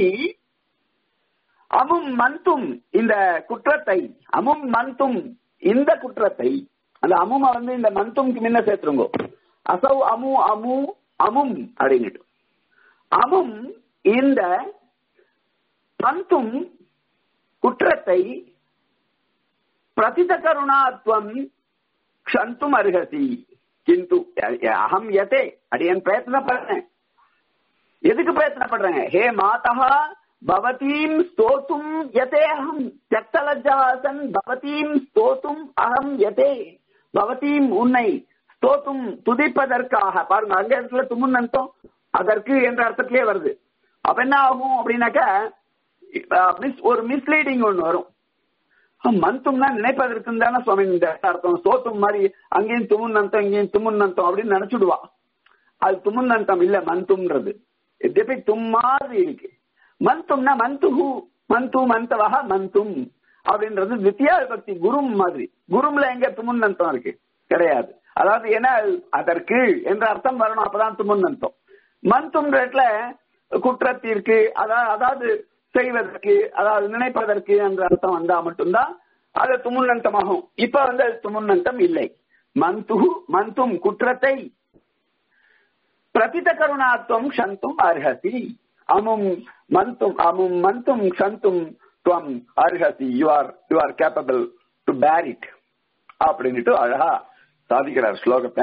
அமும் மந்தும் இந்த குற்றத்தை அமும் மந்தும் இந்த குற்றத்தை அந்த அமும வந்து இந்த மந்தும்க்கு முன்ன சேர்த்துருங்க அசௌ அமு அமு அமும் அப்படின்னுட்டு அமும் இந்த மந்தும் குற்றத்தை பிரசித கருணாத்வம் க்ஷந்தும் அருகசி கிந்து அகம் யதே அடியன் பிரயத்னப்படுறேன் எதுக்கு பிரயத்னப்படுறேன் ஹே மாதா பவதீம் ஸ்தோத்தும் யதே அகம் தியக்தலஜாசன் பவதீம் ஸ்தோத்தும் அகம் யதே பவதீம் உன்னை ஸ்தோத்தும் துதிப்பதற்காக பாருங்க அங்க இடத்துல துமுன்னந்தம் அதற்கு என்ற அர்த்தத்திலே வருது அப்ப என்ன ஆகும் அப்படின்னாக்க ஒரு மிஸ்லீடிங் ஒண்ணு வரும் மந்தும்னா நினைப்பதற்கு தானே சுவாமி இந்த அர்த்தம் சோத்தும் மாதிரி அங்கேயும் துமுன்னந்தம் இங்கேயும் துமுன்னந்தம் அப்படின்னு நினைச்சுடுவா அது துமுன்னந்தம் இல்ல மந்தும்ன்றது எத்தப்பி தும் மாதிரி இருக்கு மந்தும்னா மந்துஹு மந்து மந்தவக மந்தும் அப்படின்றது தித்தியா விபக்தி குரும் மாதிரி குரும்ல எங்க துமுன்னந்தம் இருக்கு கிடையாது அதாவது ஏன்னா அதற்கு என்ற அர்த்தம் வரணும் அப்பதான் துமுன்னந்தம் மந்தும் இடத்துல குற்றத்திற்கு அதாவது செய்வதற்கு அதாவது நினைப்பதற்கு என்ற அர்த்தம் வந்தா மட்டும்தான் அது துமுன்னந்தமாகும் இப்ப வந்து துமுன்னந்தம் இல்லை மந்து மந்தும் குற்றத்தை பிரதித கருணாத்துவம் க்ஷந்தும் அர்ஹசி அமும் மந்தும் அமும் மந்தும் க்ஷந்தும் துவம் அர்ஹசி you are you are capable to bear it அப்படின்னுட்டு அழகா சாதிக்கிறார் ஸ்லோகத்தை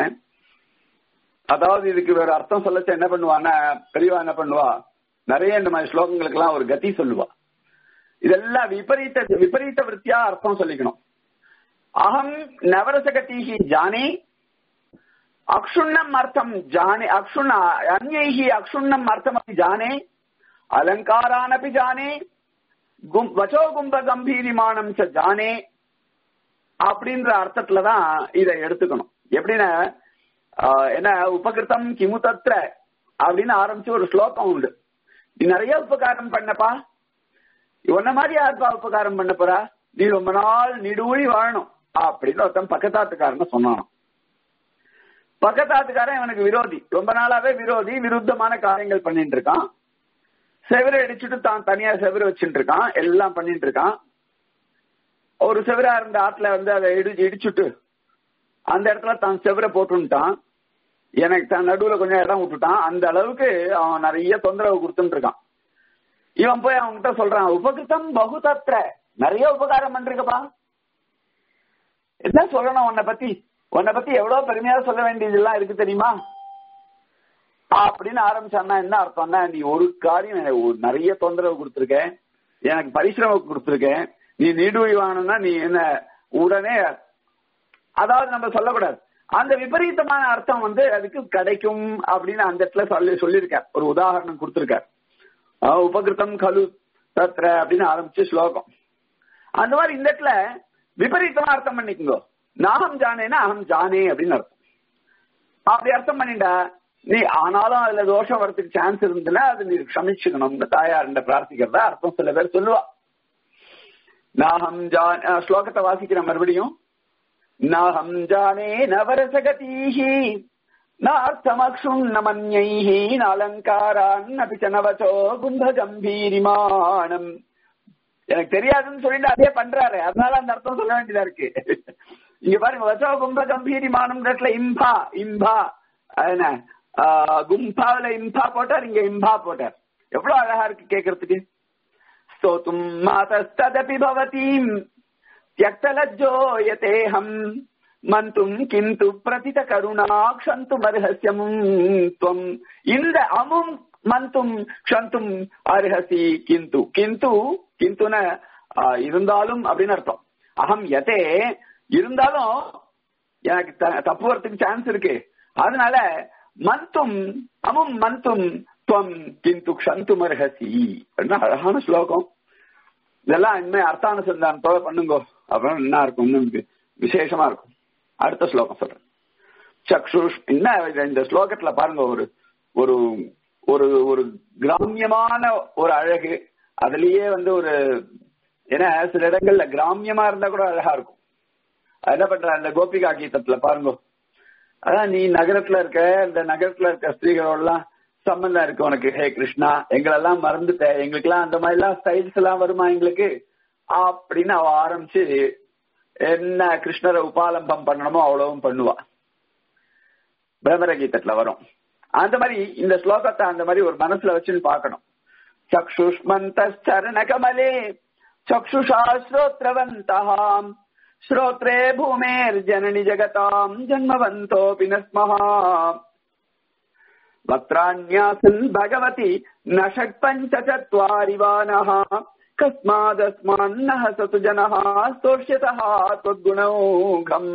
அதாவது இதுக்கு வேற அர்த்தம் சொல்லச்ச என்ன பண்ணுவான்னா பெரியவா என்ன பண்ணுவா நிறைய இந்த மாதிரி ஸ்லோகங்களுக்கு எல்லாம் ஒரு கதி சொல்லுவா இதெல்லாம் விபரீத விபரீத விற்த்தியா அர்த்தம் சொல்லிக்கணும் அகம் நவரசகதீஹி ஜானே அக்ஷுண்ணம் அர்த்தம் ஜானே அக்ஷுண்ண அந்நைஹி அக்ஷுண்ணம் அர்த்தம் அப்படி ஜானே அலங்காரானபி ஜானே வச்சோ கும்ப கம்பீரிமானம் ச ஜானே அப்படின்ற அர்த்தத்துலதான் இதை எடுத்துக்கணும் எப்படின்னா என்ன உபகிருத்தம் கிமு தத்ர அப்படின்னு ஆரம்பிச்சு ஒரு ஸ்லோகம் உண்டு நீ நிறைய உபகாரம் பண்ணப்பா உன்ன மாதிரி யாருப்பா உபகாரம் பண்ண போறா நீ ரொம்ப நாள் நிடுவழி வாழணும் அப்படின்னு ஒருத்தன் பக்கத்தாத்துக்காரன் சொன்னான் பக்கத்தாத்துக்காரன் இவனுக்கு விரோதி ரொம்ப நாளாவே விரோதி விருத்தமான காரியங்கள் பண்ணிட்டு இருக்கான் செவரை அடிச்சுட்டு தான் தனியா செவரு வச்சுட்டு இருக்கான் எல்லாம் பண்ணிட்டு இருக்கான் ஒரு செவரா இருந்த ஆத்துல வந்து அதை இடி இடிச்சுட்டு அந்த இடத்துல தான் செவரை போட்டுட்டான் எனக்கு தான் நடுவுல கொஞ்சம் இடம் விட்டுட்டான் அந்த அளவுக்கு அவன் நிறைய தொந்தரவு கொடுத்துட்டு இருக்கான் இவன் போய் அவன்கிட்ட சொல்றான் உபகிருத்தம் பகுதத்திர நிறைய உபகாரம் பண்றீங்கப்பா என்ன சொல்லணும் உன்னை பத்தி உன்னை பத்தி எவ்வளவு பெருமையா சொல்ல வேண்டியதெல்லாம் இருக்கு தெரியுமா அப்படின்னு ஆரம்பிச்சான்னா என்ன அர்த்தம்னா நீ ஒரு காரியம் எனக்கு நிறைய தொந்தரவு கொடுத்துருக்க எனக்கு பரிசிரமம் கொடுத்துருக்கேன் நீ நீடுவை வாங்கணும்னா நீ என்ன உடனே அதாவது நம்ம சொல்லக்கூடாது அந்த விபரீதமான அர்த்தம் வந்து அதுக்கு கிடைக்கும் அப்படின்னு அந்த இடத்துல சொல்லி சொல்லியிருக்கார் ஒரு உதாரணம் கொடுத்திருக்கார் உபகிருத்தம் கலு தத்ர அப்படின்னு ஆரம்பிச்சு ஸ்லோகம் அந்த மாதிரி இந்த இடத்துல விபரீதமா அர்த்தம் பண்ணிக்கோங்க நாகம் ஜானேனா அகம் ஜானே அப்படின்னு அர்த்தம் அப்படி அர்த்தம் பண்ணிண்டா நீ ஆனாலும் அதுல தோஷம் வரதுக்கு சான்ஸ் இருந்ததுன்னா அது நீ க்ஷமிச்சுக்கணும்னு தாயார்கிட்ட பிரார்த்திக்கிறதா அர்த்தம் சில பேர் சொல்லுவா நாகம் ஜான் அஹ், ஸ்லோகத்தை வாசிக்கிறேன் மறுபடியும் நாகம் ஜானே நவரசகதீஹி நார்த்தமக்ஷும் நமன்யைः நாலங்காரான் அபி ச நவச்சோ கும்ப கம்பீரிமானம் எனக்கு தெரியாதுன்னு சொல்லிட்டு அதே பண்றாரு அதனால அந்த அர்த்தம் சொல்ல வேண்டியதா இருக்கு இங்க பாருங்க வச்சோ கும்ப கம்பீரிமானம் இடத்துல இம்பா இம்பா அது என்ன ஆஹ், கும்பாவில இம்பா போட்டார் இங்க இம்பா போட்டார் எவ்வளவு அழகா இருக்கு கேக்குறதுக்கு स्तोतुम् मातस्तदपि भवतीम् त्यक्तलज्जो यतेऽहम् மந்தும் கிந்து பிரதித கருணா க்ஷந்துமர்ஹஸ்யமும் துவம் இந்த அமும் மந்தும் க்ஷந்தும் அர்ஹசி கிந்து கிந்து கிந்துன ஆஹ், இருந்தாலும் அப்படின்னு அர்த்தம் அகம் யதே இருந்தாலும் எனக்கு த- தப்பு வரத்துக்கு சான்ஸ் இருக்கு அதனால மந்தும் அமும் மந்தும் துவம் கிந்து க்ஷந்துமர்ஹசி அப்படின்னா அழகான ஸ்லோகம் இதெல்லாம் இனிமே அர்த்தானுசந்தானத்தோட பண்ணுங்கோ அப்புறம் என்ன இருக்கும் இன்னும் வி- விசேஷமா இருக்கும் அடுத்த ஸ்லோகம் சொல்றேன் சக்ஷுஷ் என்ன இது இந்த ஸ்லோகத்துல பாருங்க ஒரு ஒரு ஒரு ஒரு கிராமியமான ஒரு அழகு அதுலயே வந்து ஒரு ஏன்னா சில இடங்கள்ல கிராமியமா இருந்தா கூட அழகா இருக்கும் அது என்ன பண்ற அந்த கோபிகா கீதத்துல பாருங்க அதான் நீ நகரத்துல இருக்க இந்த நகரத்துல இருக்க ஸ்திரீகளோடலாம் சம்பந்தம் இருக்கு உனக்கு ஹே கிருஷ்ணா எங்களெல்லாம் மறந்துட்ட எங்களுக்கு எல்லாம் அந்த மாதிரி எல்லாம் ஸ்டைல்ஸ் எல்லாம் வருமா எங்களுக்கு அப்படின்னு அவ ஆரம்பிச்சு என்ன கிருஷ்ணரை உபாலம்பம் பண்ணணுமோ அவ்வளவும் பண்ணுவா பிரமர கீதத்துல வரும் அந்த மாதிரி இந்த ஸ்லோகத்தை அந்த மாதிரி ஒரு மனசுல வச்சுன்னு பார்க்கணும் சக்ஷுஷ்மந்த கமலே சக்ஷுஷா ஸ்ரோத்ரவந்தாம் श्रोत्रे भूमेर्जननि जगताम् जन्मवन्तोऽपि न स्मः वक्त्राण्यासन् भगवति न षट्पञ्चचत्वारि वानः कस्मादस्मान्नः सतु जनः स्तोष्यतः त्वद्गुणौघम्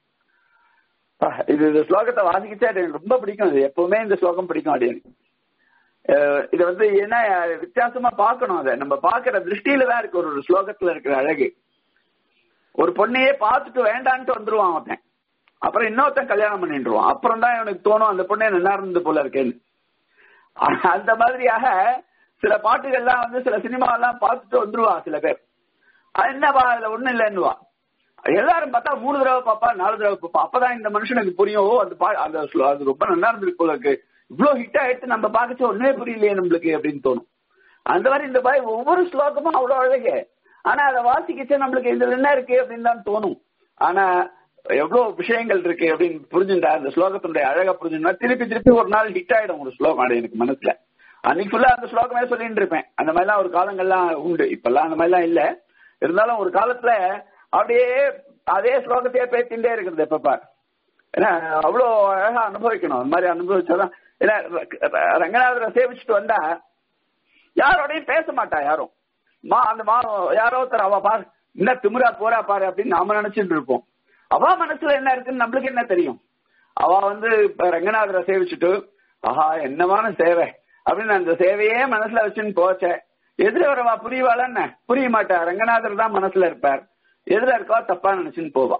அஹ், இது இந்த ஸ்லோகத்தை வாசிக்கிச்சா எனக்கு ரொம்ப பிடிக்கும் இது எப்பவுமே இந்த ஸ்லோகம் பிடிக்கும் அது எனக்கு அஹ், இது வந்து என்ன வித்தியாசமா பார்க்கணும் அதை நம்ம பார்க்கிற திருஷ்டியில தான் இருக்கு ஒரு ஒரு ஸ்லோகத்துல இருக்கிற அழகு ஒரு பொண்ணையே பார்த்துட்டு வேண்டான்ட்டு வந்துருவான் அவன் அப்புறம் இன்னொருத்தன் கல்யாணம் பண்ணிடுவான் அப்புறம் தான் இவனுக்கு தோணும் அந்த பொண்ணே நல்லா இருந்தது போல இருக்கேன்னு அந்த மாதிரியாக சில பாட்டுகள்லாம் வந்து சில சினிமா எல்லாம் பார்த்துட்டு வந்துருவான் சில பேர் அது என்னவா அதுல ஒண்ணும் இல்லைன்னுவா எல்லாரும் பார்த்தா மூணு தடவை பாப்பா நாலு தடவை பாப்பா அப்பதான் இந்த மனுஷனுக்கு புரியும் ஓ அந்த பா அந்த ஸ்லோ- அது ரொம்ப நல்லா இருந்திருக்கு போல இருக்கு இவ்வளவு ஹிட் ஆயிடுச்சு நம்ம பார்க்கச்சு ஒண்ணுமே புரியலையே நம்மளுக்கு அப்படின்னு தோணும் அந்த மாதிரி இந்த பாய் ஒவ்வொரு ஸ்லோகமும் அவ்வளவு அழகு ஆனா அதை வாசிக்கிச்சு நம்மளுக்கு இதுல என்ன இருக்கு அப்படின்னு தான் தோணும் ஆனா எவ்வளவு விஷயங்கள் இருக்கு அப்படின்னு புரிஞ்சுட்டா அந்த ஸ்லோகத்தினுடைய அழகா புரிஞ்சுட்டா திருப்பி திருப்பி ஒரு நாள் ஹிட் ஆயிடும் ஒரு ஸ்லோகம் அது எனக்கு மனசுல அன்னைக்கு ஃபுல்லா அந்த ஸ்லோகமே சொல்லிட்டு இருப்பேன் அந்த மாதிரிலாம் ஒரு காலங்கள்லாம் உண்டு இப்பெல்லாம் அந்த மாதிரிலாம் இல்ல இருந்தாலும் ஒரு காலத்துல அப்படியே அதே ஸ்லோகத்தையே பேசிட்டே இருக்கிறது எப்ப பார் ஏன்னா அவ்வளோ அழகா அனுபவிக்கணும் அந்த மாதிரி அனுபவிச்சாதான் ஏன்னா ர- ரங்கநாதரை சேவிச்சுட்டு வந்தா யாரோடையும் பேச மாட்டா யாரும் மா அந்த மா யாரோ ஒருத்தர் அவ பாரு என்ன திமிரா போறா பாரு அப்படின்னு நாம நினைச்சிட்டு இருப்போம் அவ மனசுல என்ன இருக்குன்னு நம்மளுக்கு என்ன தெரியும் அவ வந்து இப்ப ரங்கநாதரை சேவிச்சுட்டு ஆஹா என்னமான சேவை அப்படின்னு அந்த சேவையே மனசுல வச்சுன்னு போச்ச எதிர வரவா புரியவாள என்ன புரிய மாட்டா ரங்கநாதர் தான் மனசுல இருப்பார் எதிர இருக்கா தப்பா நினைச்சுன்னு போவா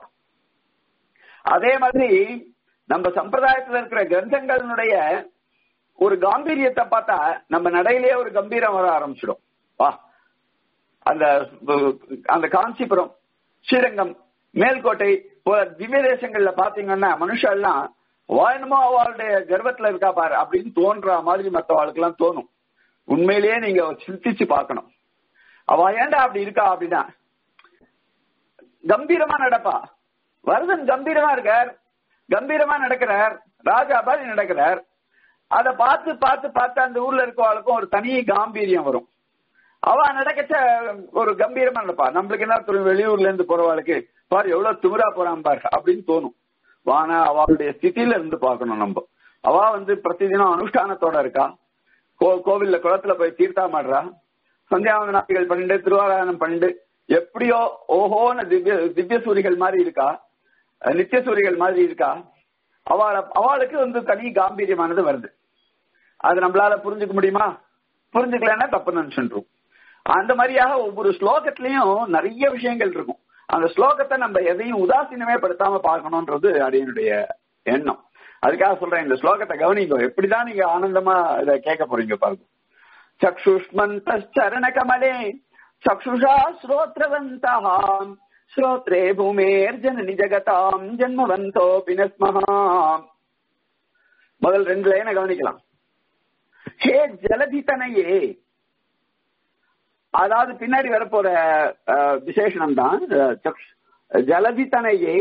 அதே மாதிரி நம்ம சம்பிரதாயத்துல இருக்கிற கிரந்தங்களினுடைய ஒரு காம்பீரியத்தை பார்த்தா நம்ம நடையிலேயே ஒரு கம்பீரம் வர ஆரம்பிச்சிடும் வா அந்த அந்த காஞ்சிபுரம் ஸ்ரீரங்கம் மேல்கோட்டை போல திவ்ய தேசங்கள்ல பாத்தீங்கன்னா மனுஷன் எல்லாம் வாயனமோ அவளுடைய கர்வத்துல இருக்கா பாரு அப்படின்னு தோன்ற மாதிரி மத்தவாளுக்கு எல்லாம் தோணும் உண்மையிலேயே நீங்க சிந்திச்சு பார்க்கணும் அவ ஏன்டா அப்படி இருக்கா அப்படின்னா கம்பீரமா நடப்பா வரதன் கம்பீரமா இருக்கார் கம்பீரமா நடக்கிறார் ராஜா மாதிரி நடக்கிறார் அத பார்த்து பார்த்து பார்த்து அந்த ஊர்ல இருக்கவாளுக்கும் ஒரு தனி காம்பீரியம் வரும் அவ நடக்கச்ச ஒரு கம்பீரமா நடப்பா நம்மளுக்கு என்ன தெரியும் வெளியூர்ல இருந்து போறவாளுக்கு பாரு எவ்வளவு திமிரா போறான் பாரு அப்படின்னு தோணும் வானா அவளுடைய ஸ்திதியில இருந்து பார்க்கணும் நம்ம அவ வந்து பிரதிதினம் அனுஷ்டானத்தோட இருக்கா கோ- கோவில்ல குளத்துல போய் தீர்த்தாமாடுறா சந்தியாவந்தனாதிகள் பண்ணிட்டு திருவாராயணம் பண்ணிட்டு எப்படியோ ஓஹோன்னு திவ்ய திவ்ய சூரிகள் மாதிரி இருக்கா அஹ் நித்திய சூரிகள் மாதிரி இருக்கா அவள அவளுக்கு வந்து தனி காம்பீரியமானது வருது அது நம்மளால புரிஞ்சுக்க முடியுமா புரிஞ்சுக்கலன்னா தப்பு நினைச்சுருவோம் அந்த மாதிரியாக ஒவ்வொரு ஸ்லோகத்திலையும் நிறைய விஷயங்கள் இருக்கும் அந்த ஸ்லோகத்தை நம்ம எதையும் உதாசீனமே படுத்தாம பார்க்கணும்ன்றது அடியனுடைய எண்ணம் அதுக்காக சொல்றேன் இந்த ஸ்லோகத்தை கவனிங்க எப்படிதான் நீங்க ஆனந்தமா இதை கேட்க போறீங்க பாருங்க சக்ஷுஷ்மந்த கமலே சக்ஷுஷா ஸ்ரோத்ரவந்தः ஸ்ரோத்ரே பூமேர் ஜனனி ஜகதாம் ஜன்மவந்தோ பினஸ்மஹா முதல் ரெண்டு லைனை கவனிக்கலாம் ஹே ஜலதிதனையே அதாவது பின்னாடி வரப்போற அஹ், விசேஷணம் தான் அஹ், சக்ஷ்- ஜலதிதனையே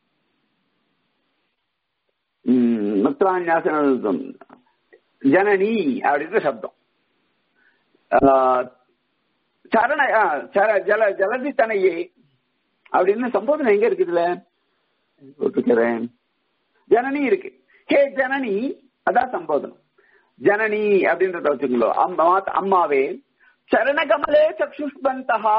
முத்ரான்யாசனம் ஜனனி அப்படின்ற சப்தம் ஆஹ், சரண ஆ, சர- ஜல ஜலதித்தனையே அப்படின்னு சம்போதனை எங்க இருக்குதுல போட்டுக்கிறேன் ஜனனி இருக்கு ஹே ஜனனி அதான் சம்போதனம் ஜனனி அப்படின்றத வச்சுக்கோ அம்மா அம்மாவே சரணகமலே சக்ஷுஷ்பந்தா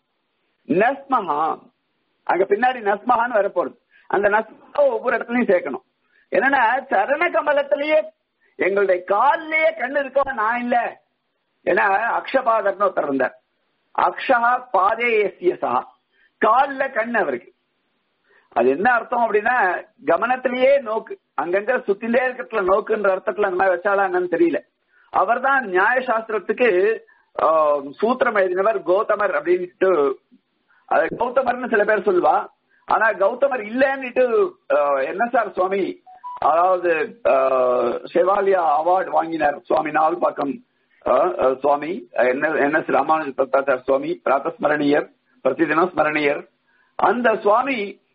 நஸ்மஹா அங்க பின்னாடி நஸ்மஹான்னு வரப்போறது அந்த நஸ்மஹா ஒவ்வொரு இடத்துலயும் சேர்க்கணும் என்னன்னா சரண கமலத்திலேயே எங்களுடைய கால்லயே கண்ணு இருக்கவன் நான் இல்ல ஏன்னா அக்ஷபாதர்னு ஒருத்தர் இருந்தார் அக்ஷா பாதே எஸ்யசா கால்ல கண் அவருக்கு அது என்ன அர்த்தம் அப்படின்னா கவனத்திலேயே நோக்கு அங்கங்க சுத்திலே இருக்கிறதுல நோக்குன்ற அர்த்தத்துல அந்த மாதிரி வச்சாலா என்னன்னு தெரியல அவர்தான் நியாய சாஸ்திரத்துக்கு ஆஹ், சூத்திரம் எழுதினவர் கௌதமர் அப்படின்ட்டு அது கௌதமர்னு சில பேர் சொல்லுவா ஆனா கௌதமர் இல்லன்னுட்டு என்எஸ்ஆர் சுவாமி அதாவது ஆஹ், செவாலியா அவார்டு வாங்கினார் சுவாமி நாவல்பாக்கம் ஆஹ், ஆஹ், சுவாமி என் எஸ் ராமானுஜ பிரதாச்சார் சுவாமி பிராத்தஸ்மரணியர் பிரதிதினம் ஸ்மரணியர் அந்த சுவாமி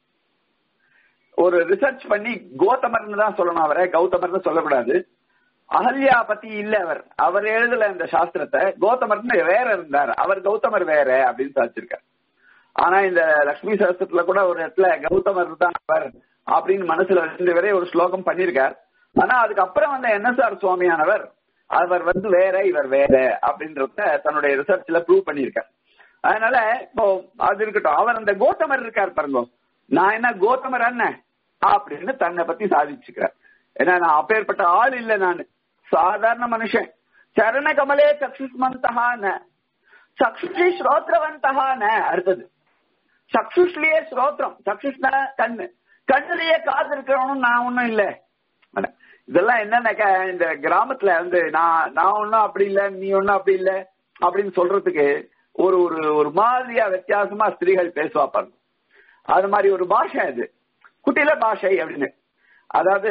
ஒரு ரிசர்ச் பண்ணி கௌதமர்னு தான் சொல்லணும் அவரை கௌதமர்னு சொல்லக்கூடாது அகல்யா பத்தி இல்ல அவர் அவர் எழுதல இந்த சாஸ்திரத்தை கௌதமர்னு வேற இருந்தார் அவர் கௌதமர் வேற அப்படின்னு சாதிச்சிருக்கார் ஆனா இந்த லட்சுமி சாஸ்திரத்துல கூட ஒரு இடத்துல கௌதமர் தான் அவர் அப்படின்னு மனசுல ரெண்டு வரை ஒரு ஸ்லோகம் பண்ணிருக்கார் ஆனா அதுக்கப்புறம் வந்த என்எஸ்ஆர் சுவாமியானவர் அவர் வந்து வேற இவர் வேற அப்படின்றத தன்னுடைய ரிசர்ச்ல ப்ரூவ் பண்ணியிருக்கார் அதனால இப்போ அது இருக்கட்டும் அவர் அந்த கௌதமர் இருக்கார் பாருங்க நான் என்ன கௌதமர் அண்ணன் அப்படின்னு தன்னை பத்தி சாதிச்சுக்கிறார் ஏன்னா நான் அப்பேற்பட்ட ஆள் இல்ல நான் சாதாரண மனுஷன் சரண கமலே சக்ஷுஷ்மந்தகான சக்ஷுஷ்லி ஸ்ரோத்ரவந்தகான அடுத்தது சக்ஷுஷ்லியே ஸ்ரோத்ரம் சக்ஷுஷ்னா கண்ணு கண்ணுலயே காது இருக்கிறவனும் நான் ஒண்ணும் இல்ல அட, இதெல்லாம் என்னன்னாக்கா இந்த கிராமத்துல வந்து நான் நான் ஒண்ணும் அப்படி இல்ல நீ ஒண்ணும் அப்படி இல்ல அப்படின்னு சொல்றதுக்கு ஒரு ஒரு ஒரு மாதிரியா வித்தியாசமா ஸ்திரீகள் பேசுவா பாருங்க அது மாதிரி ஒரு பாஷை அது குட்டில பாஷை அப்படின்னு அதாவது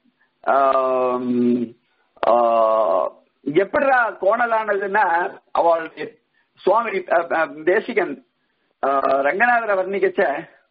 ஆம், ஆ, எப்படிடா கோணலானதுன்னா அவளுடைய சுவாமி அ, அ, தேசிகன் ஆ, ரங்கநாதரை வர்ணிக்கச்ச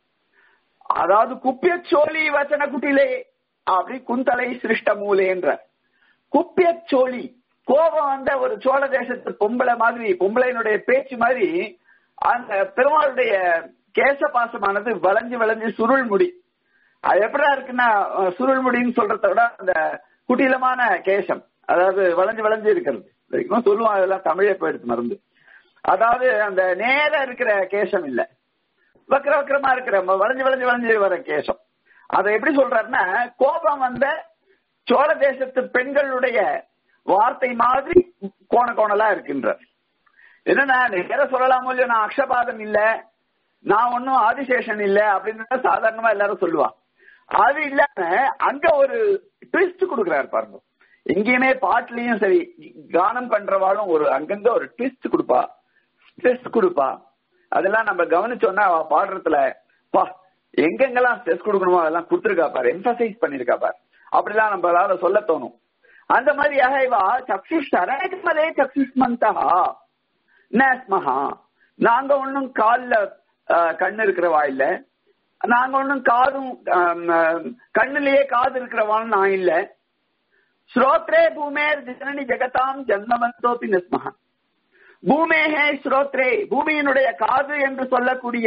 அதாவது குப்பிய சோழி வச்சன குட்டிலே அப்படி குந்தலை சிருஷ்ட மூலேன்ற குப்பிய சோழி கோபம் வந்த ஒரு சோழ தேசத்து பொம்பளை மாதிரி பொம்பளையினுடைய பேச்சு மாதிரி அந்த பெருமாளுடைய கேசபாசமானது வளைஞ்சு வளைஞ்சு சுருள் முடி அது எப்படா இருக்குன்னா அஹ், சுருள் முடின்னு சொல்றத விட அந்த குட்டிலமான கேசம் அதாவது வளைஞ்சு வளைஞ்சு இருக்கிறது வரைக்கும் சொல்லுவாங்க அதெல்லாம் தமிழே போயிடுது மருந்து அதாவது அந்த நேர இருக்கிற கேசம் இல்ல வக்கர வக்கரமா இருக்கிற ம- வளைஞ்சு வளைஞ்சு வளைஞ்சு வர கேசம் அதை எப்படி சொல்றாருன்னா கோபம் வந்த சோழ தேசத்து பெண்களுடைய வார்த்தை மாதிரி கோண கோணலா இருக்கின்றார் என்னன்னா நேர சொல்லலாமோ இல்லையோ நான் அக்ஷபாதம் இல்ல நான் ஒன்னும் ஆதிசேஷன் இல்ல அப்படின்னு சாதாரணமா எல்லாரும் சொல்லுவா அது இல்லாம அங்க ஒரு ட்விஸ்ட் கொடுக்குறாரு பாருங்க எங்கேயுமே பாட்டுலயும் சரி கானம் பண்றவாளும் ஒரு அங்கங்க ஒரு ட்விஸ்ட் கொடுப்பா ஸ்ட்ரெஸ் கொடுப்பா அதெல்லாம் நம்ம கவனிச்சோம்னா அவ பாடுறதுல பா எங்கெங்கெல்லாம் ஸ்ட்ரெஸ் கொடுக்கணுமோ அதெல்லாம் கொடுத்துருக்கா பாரு எம்பசைஸ் பண்ணிருக்கா பாரு அப்படிலாம் நம்மளால சொல்ல தோணும் அந்த மாதிரியாக இவா சக்ஷுஷ் சரணே சக்ஷுஷ்மந்தா நேஸ்மஹா நாங்க ஒன்னும் கால்ல அஹ், கண்ணு இருக்கிறவா இல்ல நாங்க ஒன்னும் காதும் ஆம், ஆம், கண்ணுலயே காது இருக்கிறவான்னு நான் இல்ல ஸ்ரோத்ரே பூமேர் ஜனனி ஜெகதாம் ஜன்மவந்தோபி நிஸ்மஹா பூமேஹே ஸ்ரோத்ரே பூமியினுடைய காது என்று சொல்லக்கூடிய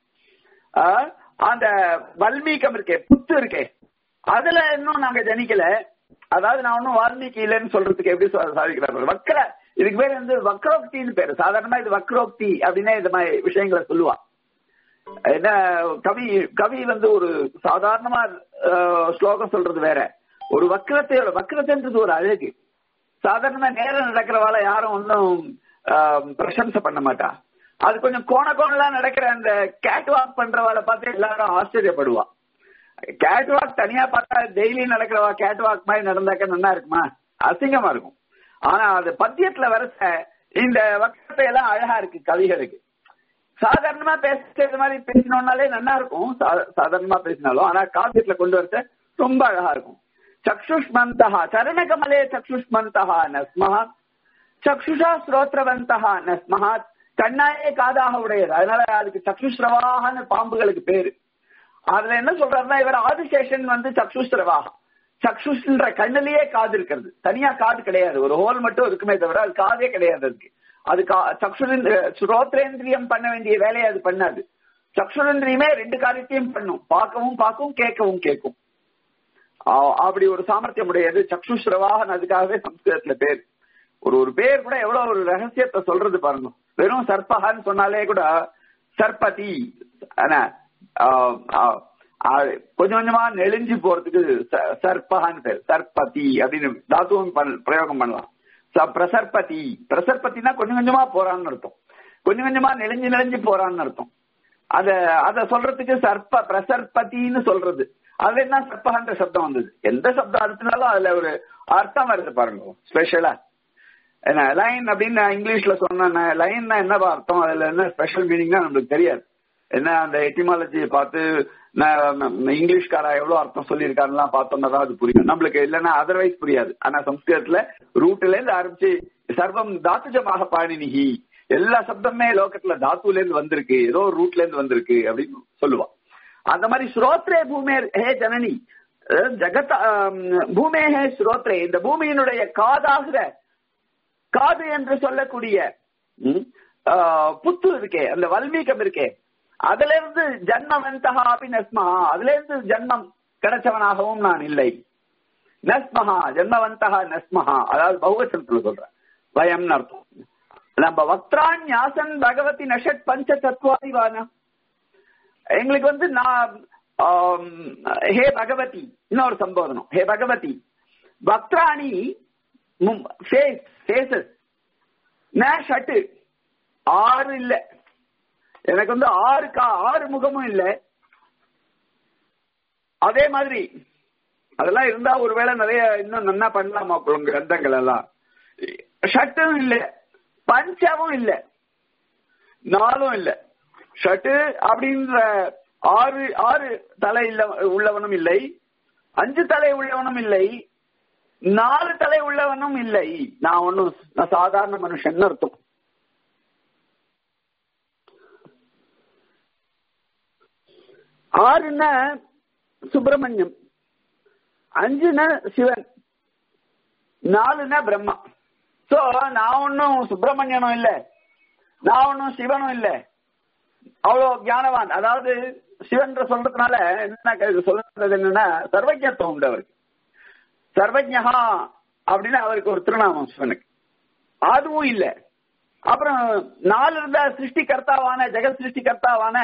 ஆஹ், அந்த வல்மீகம் இருக்கே புத்து இருக்கே அதுல இன்னும் நாங்க ஜனிக்கல அதாவது நான் ஒன்னும் வால்மீகி இல்லைன்னு சொல்றதுக்கு எப்படி சா- சாதிக்கிறார் வக்ர இதுக்கு பேர் வந்து வக்ரோக்தின்னு பேரு சாதாரணமா இது வக்ரோக்தி அப்படின்னா இந்த மாதிரி விஷயங்களை சொல்லுவா என்ன கவி கவி வந்து ஒரு சாதாரணமா ஆஹ், ஸ்லோகம் சொல்றது வேற ஒரு வக்ரத்தையோட வக்ரத்தைன்றது ஒரு அழகு சாதாரணமா நேரம் நடக்கிறவால யாரும் ஒன்றும் பிரசம்சை பண்ண மாட்டா அது கொஞ்சம் கோண கோணலா நடக்கிற அந்த கேட் வாக் பண்றவால பார்த்து எல்லாரும் ஆச்சரியப்படுவா கேட் வாக் தனியா பார்த்தா டெய்லி நடக்கிறவா கேட் வாக் மாதிரி நடந்தாக்க நல்லா இருக்குமா அசிங்கமா இருக்கும் ஆனா அது பத்தியத்துல வரச்ச இந்த வக்கத்தை எல்லாம் அழகா இருக்கு கவிகளுக்கு சாதாரணமா பேசுறது மாதிரி பேசினோம்னாலே நல்லா இருக்கும் சா- சாதாரணமா பேசினாலும் ஆனா காவியத்துல கொண்டு வரச்ச ரொம்ப அழகா இருக்கும் சக்ஷுஷ்மந்தா சரணகமலே சக்ஷுஷ்மந்தா நஸ்மஹா சக்ஷுஷா ஸ்ரோத்ரவந்தா நஸ்மஹா கண்ணாயே காதாக உடையது அதனால அதுக்கு சக்ஷுஸ்ரவாகன்னு பாம்புகளுக்கு பேரு அதுல என்ன சொல்றாருன்னா இவர் ஆதிசேஷன் வந்து சக்ஷுஸ்ரவாக சக்ஷுஷ்ன்ற கண்ணுலயே காது இருக்கிறது தனியா காது கிடையாது ஒரு ஹோல் மட்டும் இருக்குமே தவிர அது காதே கிடையாது அதுக்கு அது கா- சக்ஷுரின் ஸ்ரோத்ரேந்திரியம் பண்ண வேண்டிய வேலையை அது பண்ணாது சக்ஷுரேந்திரியமே ரெண்டு காரியத்தையும் பண்ணும் பார்க்கவும் பார்க்கும் கேட்கவும் கேட்கும் ஆ- அப்படி ஒரு சாமர்த்தியம் உடையது சக்ஷுஸ்ரவாகன் அதுக்காகவே சம்ஸ்கிருதத்துல பேர் ஒரு ஒரு பேர் கூட எவ்வளவு ஒரு ரகசியத்தை சொல்றது பாருங்க வெறும் சர்பகான்னு சொன்னாலே கூட சர்பதி என்ன, ஆ, ஆ, ஆ, கொஞ்சம் கொஞ்சமா நெளிஞ்சு போறதுக்கு ச- சர்பகான்னு பேர் சர்பதி அப்படின்னு தாத்துவம் பண்ண- பிரயோகம் பண்ணலாம் ச- பிரசர்பதி பிரசர்பதினா கொஞ்சம் கொஞ்சமா போறான்னு அர்த்தம் கொஞ்சம் கொஞ்சமா நெளிஞ்சு நெளிஞ்சு போறான்னு அர்த்தம் அத அத சொல்றதுக்கு சர்ப்ப பிரசர்பதின்னு சொல்றது அதுல என்ன சர்ப்பகன்ற சப்தம் வந்தது எந்த சப்தம் அர்த்தனாலும் அதுல ஒரு அர்த்தம் வருது பாருங்க ஸ்பெஷலா என்ன லைன் அப்படின்னு நான் இங்கிலீஷ்ல சொன்னேன் லைன்னா என்னவா அர்த்தம் அதுல என்ன ஸ்பெஷல் மீனிங்னா நம்மளுக்கு தெரியாது என்ன அந்த எட்டிமாலஜியை பார்த்து நான் இங்கிலீஷ்காரா எவ்வளவு அர்த்தம் சொல்லியிருக்காருலாம் பார்த்தோம்னா தான் அது புரியும் நம்மளுக்கு இல்லைன்னா அதர்வைஸ் புரியாது ஆனா சம்ஸ்கிருதத்துல ரூட்ல இருந்து ஆரம்பிச்சு சர்வம் தாத்துஜமாக பாணினிகி எல்லா சப்தமே லோகத்துல தாத்துல இருந்து வந்திருக்கு ஏதோ ஒரு ரூட்ல இருந்து வந்திருக்கு அப்படின்னு சொல்லுவா அந்த மாதிரி ஸ்ரோத்ரே பூமே ஹே ஜனனி அதாவது ஜகத் ஆம், பூமே ஹே ஸ்ரோத்ரே இந்த பூமியினுடைய காதாகிற காது என்று சொல்லக்கூடிய ம், ஆ, புத்து இருக்கே அந்த வல்மீகம் இருக்கே அதுல இருந்து ஜன்மம் எந்தகா அப்படி நஸ்மஹா அதுல இருந்து ஜன்மம் கிடைச்சவனாகவும் நான் இல்லை நஸ்மஹா ஜன்மவந்தகா நஸ்மஹா அதாவது பகுவச்சனத்துல சொல்றேன் வயம்னு அர்த்தம் நம்ம வக்திரான்யாசன் பகவதி நஷட் பஞ்ச தத்துவாதிவான எங்களுக்கு வந்து நான் ஆம், ஹே பகவதி இன்னொரு சம்போதனம் ஹே பகவதி வக்திராணி ஃபேசஸ் ந ஷட்டு ஆறு இல்ல எனக்கு வந்து ஆறு கா ஆறு முகமும் இல்ல அதே மாதிரி அதெல்லாம் இருந்தா ஒருவேளை நிறைய இன்னும் நன்னா பண்ணலாமா உங்க கிரந்தங்கள் எல்லாம் ஷட்டும் இல்ல பஞ்சமும் இல்ல நாலும் இல்ல ஷட்டு அப்படின்ற ஆறு ஆறு தலை இல்ல உள்ளவனும் இல்லை அஞ்சு தலை உள்ளவனும் இல்லை நாலு தலை உள்ளவனும் இல்லை நான் ஒன்னும் நான் சாதாரண மனுஷன் அர்த்தம் ஆறுன்னா சுப்பிரமணியம் அஞ்சுனா சிவன் நாலுனா பிரம்மா சோ நான் ஒன்னும் சுப்பிரமணியனும் இல்ல நான் ஒன்னும் சிவனும் இல்ல அவ்வளவு ஞானவான் அதாவது சிவன் சொல்றதுனால என்ன சொல்றது என்னன்னா சர்வஜத்துவம் உண்டு அவருக்கு சர்வஜகா அப்படின்னு அவருக்கு ஒரு திருநாமம் சிவனுக்கு அதுவும் இல்ல அப்புறம் நாலு இருந்த சிருஷ்டி கர்த்தாவான ஜெகத் சிருஷ்டி கர்த்தாவான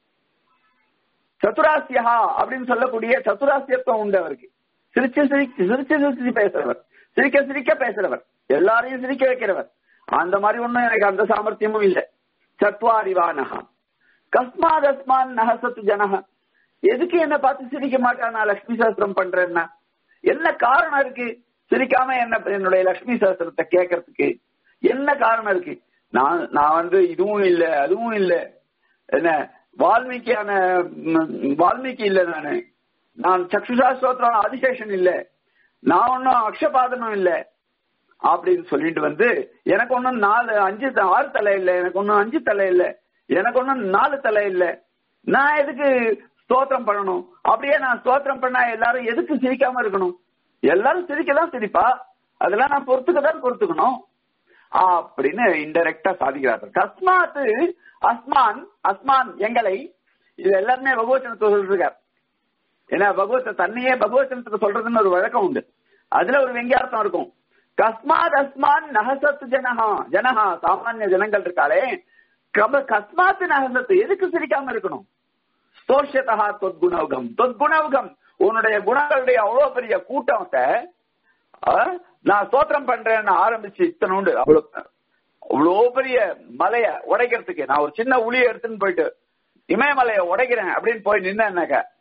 சதுராசியா அப்படின்னு சொல்லக்கூடிய சதுராசியத்துவம் உண்டு அவருக்கு சிரிச்சு சிரிச்சு சிரிச்சு சிரிச்சு பேசுறவர் சிரிக்க சிரிக்க பேசுறவர் எல்லாரையும் சிரிக்க வைக்கிறவர் அந்த மாதிரி ஒண்ணும் எனக்கு அந்த சாமர்த்தியமும் இல்ல சத்வாரிவானகா கஸ்மாத் அஸ்மான் நகசத்து ஜனக எதுக்கு என்ன பார்த்து சிரிக்க மாட்டான் நான் லட்சுமி சாஸ்திரம் பண்றேன்னா என்ன காரணம் இருக்கு சிரிக்காம என்ன என்னுடைய லட்சுமி சாஸ்திரத்தை கேட்கறதுக்கு என்ன காரணம் இருக்கு நான் நான் வந்து இதுவும் இல்ல அதுவும் இல்ல என்ன வால்மீகியான ம், வால்மீகி இல்ல நானு நான் சக்ஷுஷா ஸ்தோத்திரம் ஆதிசேஷன் இல்ல நான் ஒன்னும் அக்ஷபாதனும் இல்ல அப்படின்னு சொல்லிட்டு வந்து எனக்கு ஒன்னும் நாலு அஞ்சு த- ஆறு தலை இல்ல எனக்கு ஒன்னும் அஞ்சு தலை இல்ல எனக்கு ஒன்னும் நாலு தலை இல்ல நான் எதுக்கு ஸ்தோத்திரம் பண்ணணும் அப்படியே நான் ஸ்தோத்திரம் பண்ணா எல்லாரும் எதுக்கு சிரிக்காம இருக்கணும் எல்லாரும் சிரிக்கதான் சிரிப்பா அதெல்லாம் நான் பொறுத்துக்க தான் பொறுத்துக்கணும் அப்படின்னு இன்டெரக்டா சாதிக்கிறார்கள் கஸ்மாத்து அஸ்மான் அஸ்மான் எங்களை இது எல்லாருமே பகவச்சனத்தை சொல்றார் ஏன்னா பகவத்த தன்னையே பகவச்சனத்துக்கு சொல்றதுன்னு ஒரு வழக்கம் உண்டு அதுல ஒரு வெங்கியார்த்தம் இருக்கும் கஸ்மாத் அஸ்மான் நகசத்து ஜனஹா ஜனஹா சாமானிய ஜனங்கள் இருக்காளே கப கஸ்மாத்து நகசத்து எதுக்கு சிரிக்காம இருக்கணும் ஸ்தோஷதா தொத்குணவுகம் தொத்குணவுகம் உன்னுடைய குணங்களுடைய அவ்வளவு பெரிய கூட்டத்தை ஆ, நான் ஸ்தோத்திரம் பண்றேன்னு ஆரம்பிச்சு இத்தனோண்டு அவ்வளவு அவ்வளோ பெரிய மலைய உடைக்கிறதுக்கு நான் ஒரு சின்ன உளியை எடுத்துன்னு போயிட்டு இமயமலையை உடைக்கிறேன் அப்படின்னு போய் நின்னாக்க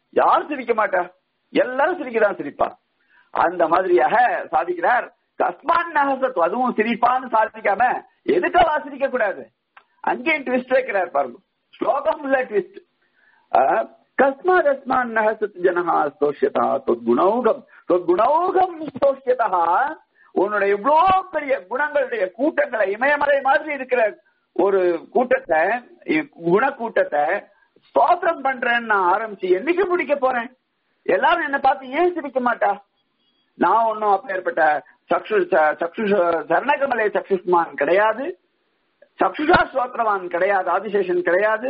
யாரும் சிரிக்க மாட்டா எல்லாரும் சிரிக்கதான் சிரிப்பா அந்த மாதிரியாக சாதிக்கிறார் கஸ்மான் நகசத்து அதுவும் சிரிப்பான்னு சாதிக்காம எதுக்கவா சிரிக்க கூடாது அங்கேயும் ட்விஸ்ட் வைக்கிறார் பாருங்க ஸ்லோகம் உள்ள ட்விஸ்ட் கஸ்மாத் அஸ்மான் நகசத் ஜனஹா ஸ்தோஷ்யதா தொத்குணௌகம் தொத்குணௌகம் ஸ்தோஷ்யதா உன்னுடைய இவ்வளோ பெரிய குணங்களுடைய கூட்டங்களை இமயமலை மாதிரி இருக்கிற ஒரு கூட்டத்தை குண கூட்டத்தை ஸ்தோத்திரம் பண்றேன்னு நான் ஆரம்பிச்சு என்னைக்கு முடிக்க போறேன் எல்லாரும் என்ன பார்த்து ஏன் சிரிக்க மாட்டா நான் ஒன்னும் அப்பேற்பட்ட சக்ஷு சக்ஷு சரணகமலை சக்ஷுஷ்மான் கிடையாது சக்ஷுஷா ஸ்ரோத்திரவான் கிடையாது ஆதிசேஷன் கிடையாது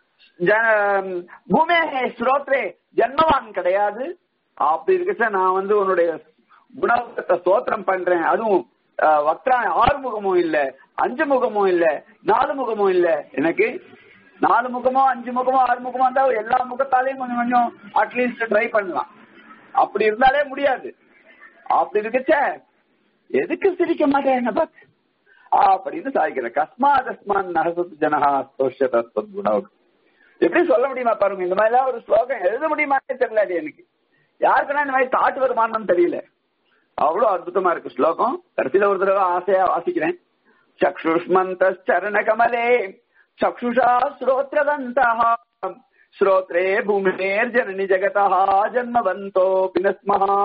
பூமே ஸ்ரோத்ரே ஜன்மவான் கிடையாது அப்படி இருக்க நான் வந்து உன்னுடைய குணத்தை ஸ்தோத்திரம் பண்றேன் அதுவும் வக்ரா ஆறு முகமும் இல்ல அஞ்சு முகமும் இல்ல நாலு முகமும் இல்ல எனக்கு நாலு முகமோ அஞ்சு முகமோ ஆறு முகமோ இருந்தா எல்லா முகத்தாலையும் கொஞ்சம் கொஞ்சம் அட்லீஸ்ட் ட்ரை பண்ணலாம் அப்படி இருந்தாலே முடியாது அப்படி இருக்கச்ச எதுக்கு சிரிக்க மாட்டேன் என்ன பார்த்து அப்படின்னு சாய்க்கிறேன் கஸ்மாத் அஸ்மான் நகசத்து ஜனஹா குணம் எப்படி சொல்ல முடியுமா பாருங்க இந்த மாதிரிலாம் ஒரு ஸ்லோகம் எழுத முடியுமானே தெரியல அது எனக்கு யாருக்குன்னா இந்த மாதிரி தாட்டு வருமானம்னு தெரியல அவ்வளவு அற்புதமா இருக்கு ஸ்லோகம் கடைசியில ஒரு தடவை ஆசையா வாசிக்கிறேன் சக்ஷுஷ்மந்த சரண கமலே சக்ஷுஷா ஸ்ரோத்ரவந்தா ஸ்ரோத்ரே பூமினேர் ஜனனி ஜகதா ஜன்மவந்தோ பினஸ்மஹா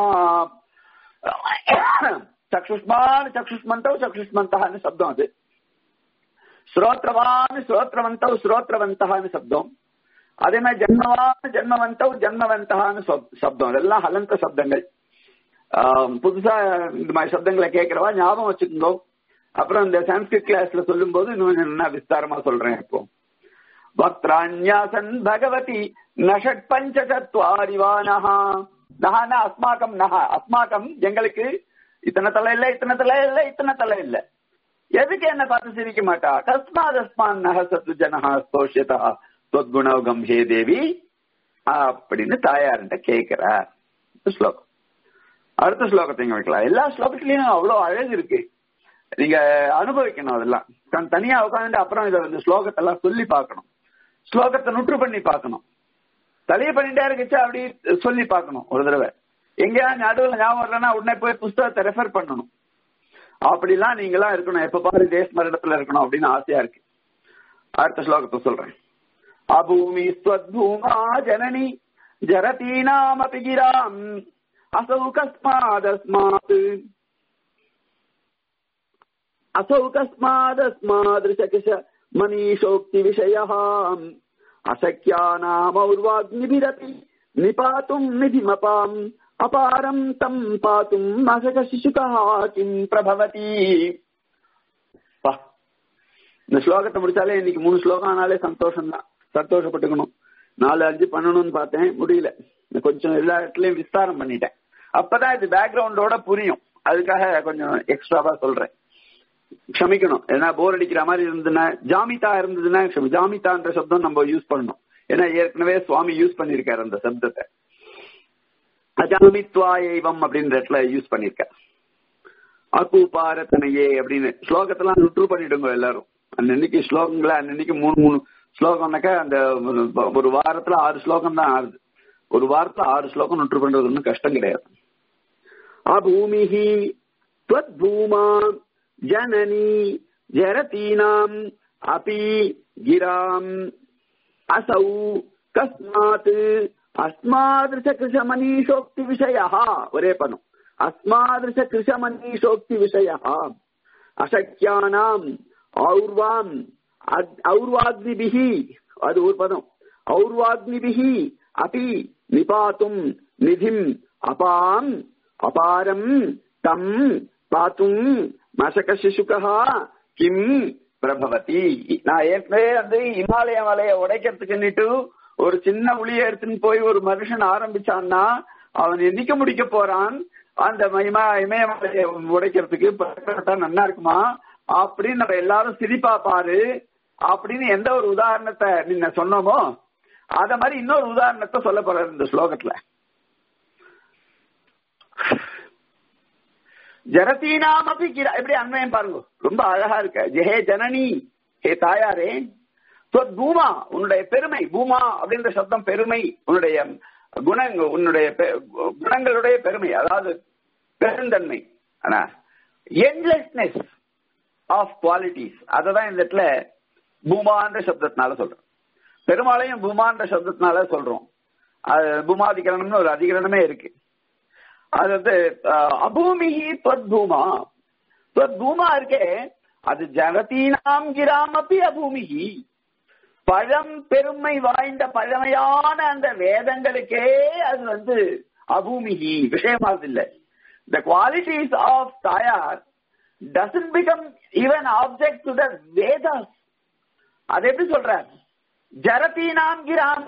சக்ஷுஷ்மான் சக்ஷுஷ்மந்தோ சக்ஷுஷ்மந்தான்னு சப்தம் அது ஸ்ரோத்ரவான் ஸ்ரோத்ரவந்தோ ஸ்ரோத்ரவந்தான்னு சப்தம் அதே மாதிரி ஜன்மவான் ஜன்மவந்தோ ஜன்மவந்தான்னு சப்தம் அதெல்லாம் ஹலந்த சப்தங்கள் புதுசா இந்த மாதிரி சப்தங்களை கேட்கிறவா ஞாபகம் வச்சுக்கோங்க அப்புறம் இந்த சான்ஸ்கிரிட் கிளாஸ்ல சொல்லும் போது இன்னும் நான் விஸ்தாரமா சொல்றேன் இப்போ வக்திராண்யாசன் பகவதி நஷட் பஞ்ச சத்வாரிவானஹா நஹானா அஸ்மாக்கம் நஹா அஸ்மாக்கம் எங்களுக்கு இத்தனை தலை இல்ல இத்தனை தலை இல்ல இத்தனை தலை இல்ல எதுக்கு என்ன பார்த்து சிரிக்க மாட்டா தஸ்மாத் அஸ்மான் நக சத்து ஜனஹா ஸ்தோஷியதா தொத்குணவகம் ஹே தேவி அப்படின்னு தாயார்கிட்ட கேட்கிறார் ஸ்லோகம் அடுத்த ஸ்லோகத்தை இங்க வைக்கலாம் எல்லா ஸ்லோகத்திலயும் அவ்வளவு அழகு இருக்கு நீங்க அனுபவிக்கணும் அதெல்லாம் தனியா உட்காந்து அப்புறம் இதை இந்த ஸ்லோகத்தெல்லாம் சொல்லி பார்க்கணும் ஸ்லோகத்தை நுற்று பண்ணி பார்க்கணும் தலைய பண்ணிட்டே இருக்குச்சு அப்படி சொல்லி பார்க்கணும் ஒரு தடவை எங்கேயா நடுவில் ஞாபகம் வரலன்னா உடனே போய் புஸ்தகத்தை ரெஃபர் பண்ணணும் அப்படிலாம் நீங்களாம் இருக்கணும் எப்ப பாரு தேச இடத்துல இருக்கணும் அப்படின்னு ஆசையா இருக்கு அடுத்த ஸ்லோகத்தை சொல்றேன் அபூமி ஸ்வத்பூமா ஜனனி ஜரதீனாமபி கிராம் असौ कस्मादस्मात् असौ कस्मादस्मादृशकिश मनीषोक्तिविषयः अशक्यानामौर्वाग्निभिरपि निपातुम् निधिमपाम् अपारम् तम् पातुम् अशकशिशुकः किम् प्रभवति இந்த ஸ்லோகத்தை முடிச்சாலே இன்னைக்கு மூணு ஸ்லோகம் ஆனாலே சந்தோஷம் தான் சந்தோஷப்பட்டுக்கணும் நாலு அஞ்சு பண்ணணும்னு பார்த்தேன் முடியல கொஞ்சம் எல்லா இடத்துலயும் விஸ்தாரம் பண்ணிட்டேன் அப்பதான் இது பேக்ரவுண்டோட புரியும் அதுக்காக கொஞ்சம் எக்ஸ்ட்ராவா சொல்றேன் க்ஷமிக்கணும் ஏன்னா போர் அடிக்கிற மாதிரி இருந்ததுன்னா ஜாமிதா இருந்ததுன்னா ஜாமிதான்ற சப்தம் நம்ம யூஸ் பண்ணணும் ஏன்னா ஏற்கனவே சுவாமி யூஸ் பண்ணிருக்காரு அந்த சப்தத்தை அஜாமித்வாயைவம் அப்படின்ற இடத்துல யூஸ் பண்ணிருக்காரு அகூபாரத்தனையே அப்படின்னு ஸ்லோகத்தெல்லாம் நுற்று பண்ணிடுங்க எல்லாரும் அன்னன்னைக்கு ஸ்லோகங்களை அன்னன்னைக்கு மூணு மூணு ஸ்லோகம்னாக்கா அந்த ஒரு வாரத்துல ஆறு ஸ்லோகம் தான் ஆறுது ஒரு வாரத்துல ஆறு ஸ்லோகம் நுற்று பண்றது ஒன்றும் கஷ்டம் கிடையாது அபூமிஹி பூமா ஜனனி ஜரதீனாம் அபி கிராம் அசௌ கஸ்மாத் அஸ்மாதிருஷ கிருஷமனீஷோக்தி விஷய ஒரே பதம் அஸ்மாதிருஷ கிருஷமனீஷோக்தி விஷய அசக்கியானாம் ஔர்வாம் ஔர்வாக்னிபிஹி அது ஒரு பதம் ஔர்வாக்னிபிஹி அபி நிபாத்தும் நிதிம் அபாம் அபாரம் தம் பாத்தும் மசக சிசுகா கிம் பிரபவதி நான் ஏற்கனவே வந்து இமாலய மலையை உடைக்கிறதுக்குன்னுட்டு ஒரு சின்ன உளிய எடுத்துன்னு போய் ஒரு மனுஷன் ஆரம்பிச்சான்னா அவன் என்னைக்கு முடிக்க போறான் அந்த மகிமா இமயமலையை உடைக்கிறதுக்கு நல்லா இருக்குமா அப்படின்னு நம்ம எல்லாரும் சிரிப்பா பாரு அப்படின்னு எந்த ஒரு உதாரணத்தை நீங்க சொன்னோமோ அத மாதிரி இன்னொரு உதாரணத்தை சொல்ல போற இந்த ஸ்லோகத்துல ஜனதீனாம் அப்படி எப்படி அண்மையம் பாருங்க ரொம்ப அழகா இருக்க ஜெஹே ஜனனி ஹே தாயாரே பூமா உன்னுடைய பெருமை பூமா அப்படின்ற சப்தம் பெருமை உன்னுடைய குணங்க உன்னுடைய பெ- குணங்களுடைய பெருமை அதாவது பெருந்தன்மை ஆனா என்லெஸ்னஸ் ஆஃப் குவாலிட்டிஸ் அததான் இந்த இடத்துல பூமான்ற சப்தத்தினால சொல்றோம் பெருமாளையும் பூமான்ற சப்தத்தினால சொல்றோம் அது பூமாதிகரணம்னு ஒரு அதிகரணமே இருக்கு அது வந்து அஹ், அபூமிஹி பூமா பூமா இருக்கே அது ஜகதீனாம் கிராமப்பி அபூமிஹி பழம் பெருமை வாய்ந்த பழமையான அந்த வேதங்களுக்கே அது வந்து அபூமிகி விஷயமானது இல்லை த குவாலிட்டிஸ் ஆஃப் தாயார் doesn't become even object to the Vedas அது எப்படி சொல்ற ஜரதீனாம் கிராம்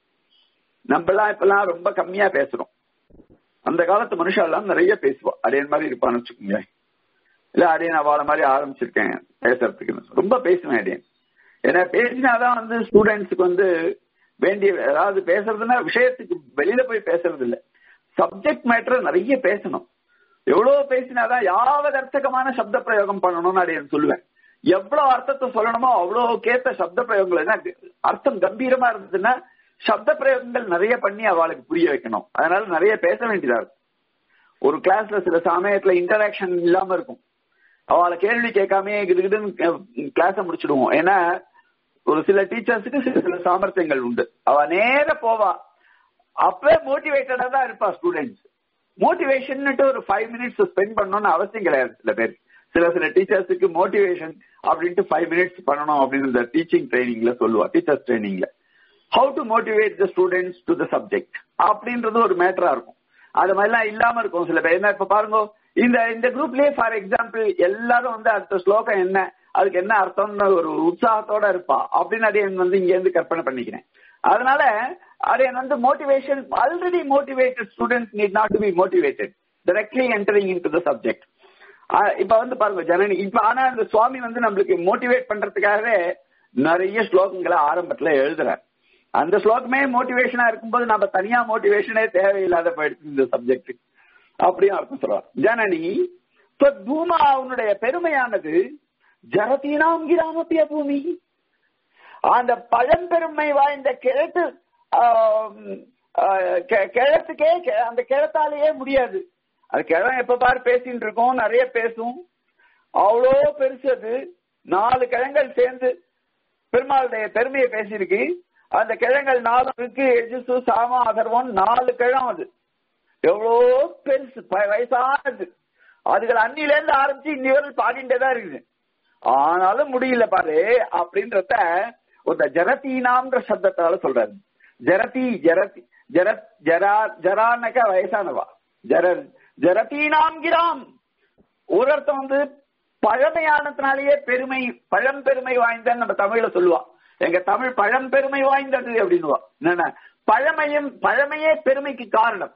நம்மளாம் இப்பெல்லாம் ரொம்ப கம்மியா பேசுறோம் அந்த காலத்து மனுஷன் எல்லாம் நிறைய பேசுவா அடையன் மாதிரி இருப்பான்னு வச்சுக்கோங்க இல்ல அடையன் அவாள மாதிரி ஆரம்பிச்சிருக்கேன் பேசுறதுக்கு ரொம்ப பேசுவேன் அடையன் ஏன்னா பேசினாதான் வந்து ஸ்டூடெண்ட்ஸுக்கு வந்து வேண்டிய அதாவது பேசுறதுன்னா விஷயத்துக்கு வெளியில போய் பேசுறது இல்ல சப்ஜெக்ட் மேட்டர் நிறைய பேசணும் எவ்வளவு பேசினாதான் யாவது அர்த்தகமான சப்த பிரயோகம் பண்ணணும்னு அடையன் சொல்லுவேன் எவ்வளவு அர்த்தத்தை சொல்லணுமோ அவ்வளவு கேத்த சப்த பிரயோகங்கள் என்ன அர்த்தம் கம்பீரமா இருந்ததுன்னா சப்த பிரயோகங்கள் நிறைய பண்ணி அவளுக்கு புரிய வைக்கணும் அதனால நிறைய பேச வேண்டியதா இருக்கும் ஒரு கிளாஸ்ல சில சமயத்துல இன்டராக்ஷன் இல்லாம இருக்கும் அவளை கேள்வி கேட்காம கிடுகிடுன்னு கிளாஸ முடிச்சிடுவோம் ஏன்னா ஒரு சில டீச்சர்ஸுக்கு சில சில சாமர்த்தியங்கள் உண்டு அவ நேர போவா அப்பவே மோட்டிவேட்டடா தான் இருப்பா ஸ்டூடெண்ட்ஸ் மோட்டிவேஷன் ஒரு ஃபைவ் மினிட்ஸ் ஸ்பெண்ட் பண்ணணும்னு அவசியம் கிடையாது சில பேர் சில சில டீச்சர்ஸுக்கு மோட்டிவேஷன் அப்படின்ட்டு ஃபைவ் மினிட்ஸ் பண்ணணும் அப்படின்னு இந்த டீச்சிங் ட்ரைனிங்ல சொல்லுவா டீச்சர்ஸ் ட்ரைனிங்ல how to motivate the students to the subject அப்படின்றது ஒரு மேட்டரா இருக்கும் அது மாதிரிலாம் இல்லாம இருக்கும் சில பேர் என்ன இப்ப பாருங்க இந்த இந்த குரூப்லயே ஃபார் எக்ஸாம்பிள் எல்லாரும் வந்து அடுத்த ஸ்லோகம் என்ன அதுக்கு என்ன அர்த்தம்னு ஒரு உற்சாகத்தோட இருப்பா அப்படின்னு அதை வந்து இங்க இருந்து கற்பனை பண்ணிக்கிறேன் அதனால அதை வந்து motivation already motivated students need not to be motivated directly entering into the subject இப்ப வந்து பாருங்க ஜனனி இப்ப ஆனா இந்த சுவாமி வந்து நம்மளுக்கு மோட்டிவேட் பண்றதுக்காகவே நிறைய ஸ்லோகங்களை ஆரம்பத்துல எழுதுறார் அந்த ஸ்லோகமே மோட்டிவேஷனா இருக்கும்போது நம்ம தனியா மோட்டிவேஷனே தேவையில்லாத போயிடுச்சு இந்த சப்ஜெக்ட் அப்படியும் அர்த்தம் சொல்றார் ஜனனி பூமா உன்னுடைய பெருமையானது ஜரதீனாம் கிராமப்பிய பூமி அந்த பழம்பெருமை வாய்ந்த கிழத்து கிழத்துக்கே அந்த கிழத்தாலேயே முடியாது அது கிழம் எப்ப பாரு பேசிட்டு இருக்கோம் நிறைய பேசும் அவ்வளோ பெருசு அது நாலு கிழங்கள் சேர்ந்து பெருமாளுடைய பெருமையை பேசியிருக்கு அந்த கிழங்கள் நாலு இருக்கு எஜுசு சாமா அதர்வம் நாலு கிழம் அது எவ்வளோ பெருசு வயசானது அதுகள் அன்னில இருந்து ஆரம்பிச்சு இன்னி வரை பாடிட்டே தான் இருக்குது ஆனாலும் முடியல பாரு அப்படின்றத ஒரு ஜரத்தீனாம்ன்ற சப்தத்தால சொல்றாரு ஜரதி ஜரதி ஜர ஜரா ஜரானக வயசானவா ஜர ஜரதீனாம் கிராம் ஒரு அர்த்தம் வந்து பழமையானதுனாலேயே பெருமை பழம்பெருமை வாய்ந்தன்னு நம்ம தமிழ்ல சொல்லுவா எங்க தமிழ் பழம்பெருமை வாய்ந்தது அப்படின்னுவா என்னன்னா பழமையும் பழமையே பெருமைக்கு காரணம்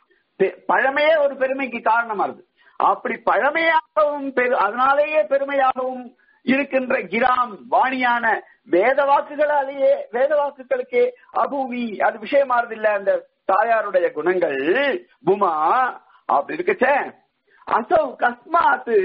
பழமையே ஒரு பெருமைக்கு காரணமா இருக்கு அப்படி பழமையாகவும் பெரு அதனாலேயே பெருமையாகவும் இருக்கின்ற கிராம் வாணியான வேத வாக்குகளாலேயே வேத வாக்குகளுக்கே அபூமி அது விஷயமாறது இல்ல அந்த தாயாருடைய குணங்கள் புமா அப்படி இருக்கச்சே அசௌ கஸ்மாத்து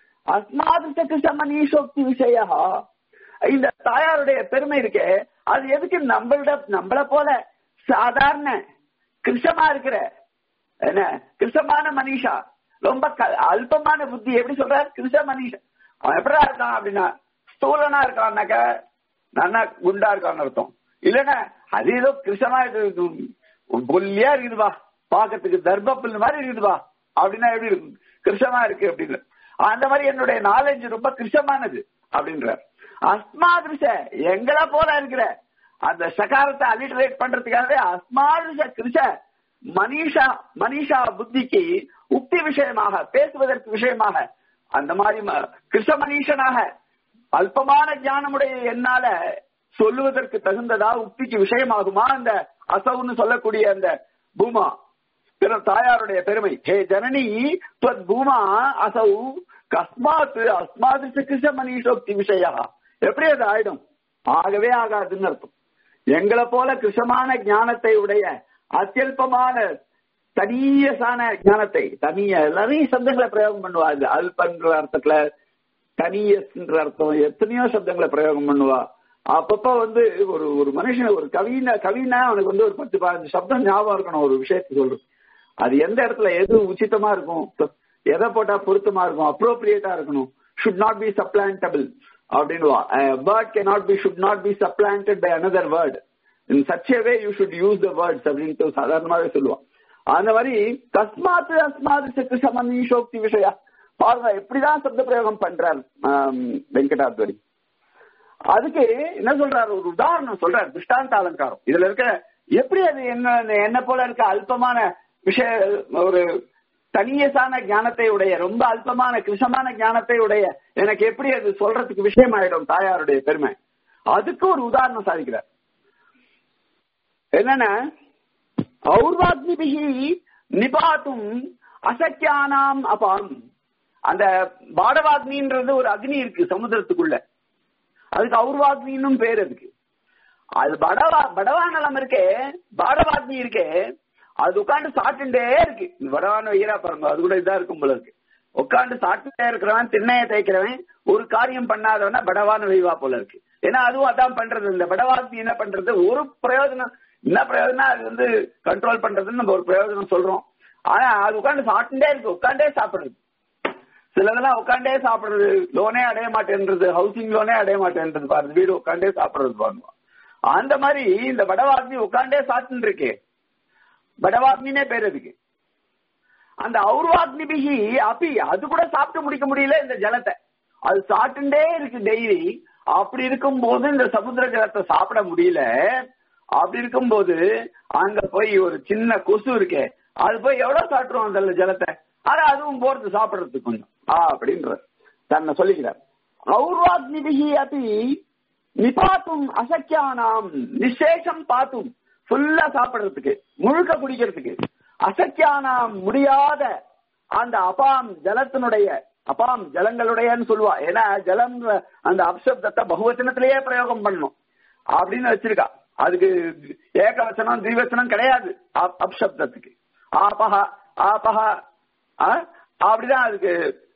அஸ்மாது சமனீஷோக்தி விஷயா இந்த தாயாருடைய பெருமை இருக்கே அது எதுக்கு நம்மளோட நம்மள போல சாதாரண கிருஷமா இருக்கிற என்ன கிருஷமான மனிஷா ரொம்ப அல்பமான புத்தி எப்படி சொல்றாரு கிருஷ மனிஷா அவன் எப்படா இருக்கான் அப்படின்னா ஸ்தூலனா இருக்கான்னாக்க நல்லா குண்டா இருக்கான்னு அர்த்தம் இல்லன்னா அது ஏதோ கிருஷமா இருக்கு பொல்லியா இருக்குதுவா பாக்கிறதுக்கு தர்பப்புல் மாதிரி இருக்குதுவா அப்படின்னா எப்படி இருக்கும் கிருஷமா இருக்கு அப்படின்னு அந்த மாதிரி என்னுடைய நாலேஜ் ரொம்ப கிருஷமானது அப்படின்றார் அஸ்மாதிருஷ எங்களை போல இருக்கிற அந்த சகாரத்தை அலிட்டரேட் பண்றதுக்காகவே அஸ்மாதிருஷ கிருஷ மனிஷா மனிஷா புத்திக்கு உக்தி விஷயமாக பேசுவதற்கு விஷயமாக அந்த மாதிரி கிருஷ மனிஷனாக அல்பமான ஞானமுடைய என்னால சொல்லுவதற்கு தகுந்ததா உக்திக்கு விஷயமாகுமா அந்த அசவுன்னு சொல்லக்கூடிய அந்த பூமா தாயாருடைய பெருமை ஹே ஜனனி பூமா அசௌ கஸ்மாத் அஸ்மாத் கிருஷ மனிஷோக்தி விஷயா எப்படி அது ஆயிடும் ஆகவே ஆகாதுன்னு அர்த்தம் எங்களை போல கிருஷமான ஞானத்தை உடைய அத்தியல்பமான தனியசான ஞானத்தை தனிய நிறைய சப்தங்களை பிரயோகம் பண்ணுவாங்க அல்பன்ற அர்த்தத்துல தனியஸ்ன்ற அர்த்தம் எத்தனையோ சப்தங்களை பிரயோகம் பண்ணுவா அப்பப்ப வந்து ஒரு ஒரு மனுஷன் ஒரு கவினா கவினா அவனுக்கு வந்து ஒரு பத்து பதினஞ்சு சப்தம் ஞாபகம் இருக்கணும் ஒரு விஷயத்தை சொல்றது அது எந்த இடத்துல எது உச்சிதமா இருக்கும் எதை போட்டா பொருத்தமா இருக்கும் அப்ரோப்ரியேட்டா இருக்கணும் ஷுட் நாட் பி சப்ளான்டபிள் அப்படின்னு வேர்ட் கே not be should not be supplanted by another word in such way you should use the words அப்படின்ட்டு சாதாரணமாவே சொல்லுவான் அந்த மாதிரி தஸ்மாத் அஸ்மாத் சத்து சமந்தி சோக்தி விஷயா பாருங்க எப்படிதான் சப்த பிரயோகம் பண்றார் வெங்கடாத்வரி அதுக்கு என்ன சொல்றாரு ஒரு உதாரணம் சொல்றாரு திருஷ்டாந்த அலங்காரம் இதுல இருக்க எப்படி அது என்ன என்ன போல இருக்க அல்பமான விஷய ஒரு தனியசான ஞானத்தை உடைய ரொம்ப அல்பமான கிருஷமான ஞானத்தை உடைய எனக்கு எப்படி அது சொல்றதுக்கு விஷயம் ஆயிடும் தாயாருடைய பெருமை அதுக்கு ஒரு உதாரணம் சாதிக்கிறார் என்னன்னா ஔர்வாக்னிபிகி நிபாத்தும் அசக்கியானாம் அபாம் அந்த பாடவாக்னின்றது ஒரு அக்னி இருக்கு சமுத்திரத்துக்குள்ள அதுக்கு ஔர்வாக்னின்னு பேர் அதுக்கு அது படவா படவானலம் இருக்கே பாடவாக்னி இருக்கே அது உட்காந்து சாப்பிட்டுட்டே இருக்கு வடவான வெயிலா பாருங்க அது கூட இதா இருக்கும் போல இருக்கு உட்காந்து சாப்பிட்டுட்டே இருக்கிறவன் திண்ணைய தேய்க்கிறவன் ஒரு காரியம் பண்ணாதவனா படவான வெய்வா போல இருக்கு ஏன்னா அதுவும் அதான் பண்றது இந்த படவாக்னி என்ன பண்றது ஒரு பிரயோஜனம் என்ன பிரயோஜனம் அது வந்து கண்ட்ரோல் பண்றதுன்னு நம்ம ஒரு பிரயோஜனம் சொல்றோம் ஆனா அது உட்காந்து சாப்பிட்டுட்டே இருக்கு உட்காண்டே சாப்பிடுறது சிலதெல்லாம் உட்காண்டே சாப்பிடுறது லோனே அடைய மாட்டேன்றது ஹவுசிங் லோனே அடைய மாட்டேன்றது பாருங்க வீடு உட்காண்டே சாப்பிடுறது பாருங்க அந்த மாதிரி இந்த வடவாக்னி உட்காண்டே சாப்பிட்டு இருக்கே வடவாக்னினே பேர் அதுக்கு அந்த ஔர்வாக்னி பிகி அப்பி அது கூட சாப்பிட்டு முடிக்க முடியல இந்த ஜலத்தை அது சாப்பிட்டுட்டே இருக்கு டெய்லி அப்படி இருக்கும் போது இந்த சமுத்திர ஜலத்தை சாப்பிட முடியல அப்படி இருக்கும்போது அங்க போய் ஒரு சின்ன கொசு இருக்கே அது போய் எவ்வளவு சாப்பிட்டுரும் அந்த ஜலத்தை ஆனா அதுவும் போறது சாப்பிடுறதுக்கு கொஞ்சம் அப்படின்ற தன்னை சொல்லிக்கிறார் ஔர்வாக்னி பிகி அப்பி நிபாத்தும் அசக்கியானாம் நிசேஷம் பாத்தும் ஃபுல்லா சாப்பிடுறதுக்கு முழுக்க குடிக்கிறதுக்கு அசக்கியானாம் முடியாத அந்த அபாம் ஜலத்தினுடைய அபாம் ஜலங்களுடையன்னு சொல்லுவா ஏன்னா ஜலம் அந்த அப்சப்தத்தை பகுவச்சனத்திலேயே பிரயோகம் பண்ணணும் அப்படின்னு வச்சிருக்கா அதுக்கு ஏகவச்சனம் திரிவச்சனம் கிடையாது அப்சப்தத்துக்கு ஆபஹா ஆபஹா அப்படிதான் அதுக்கு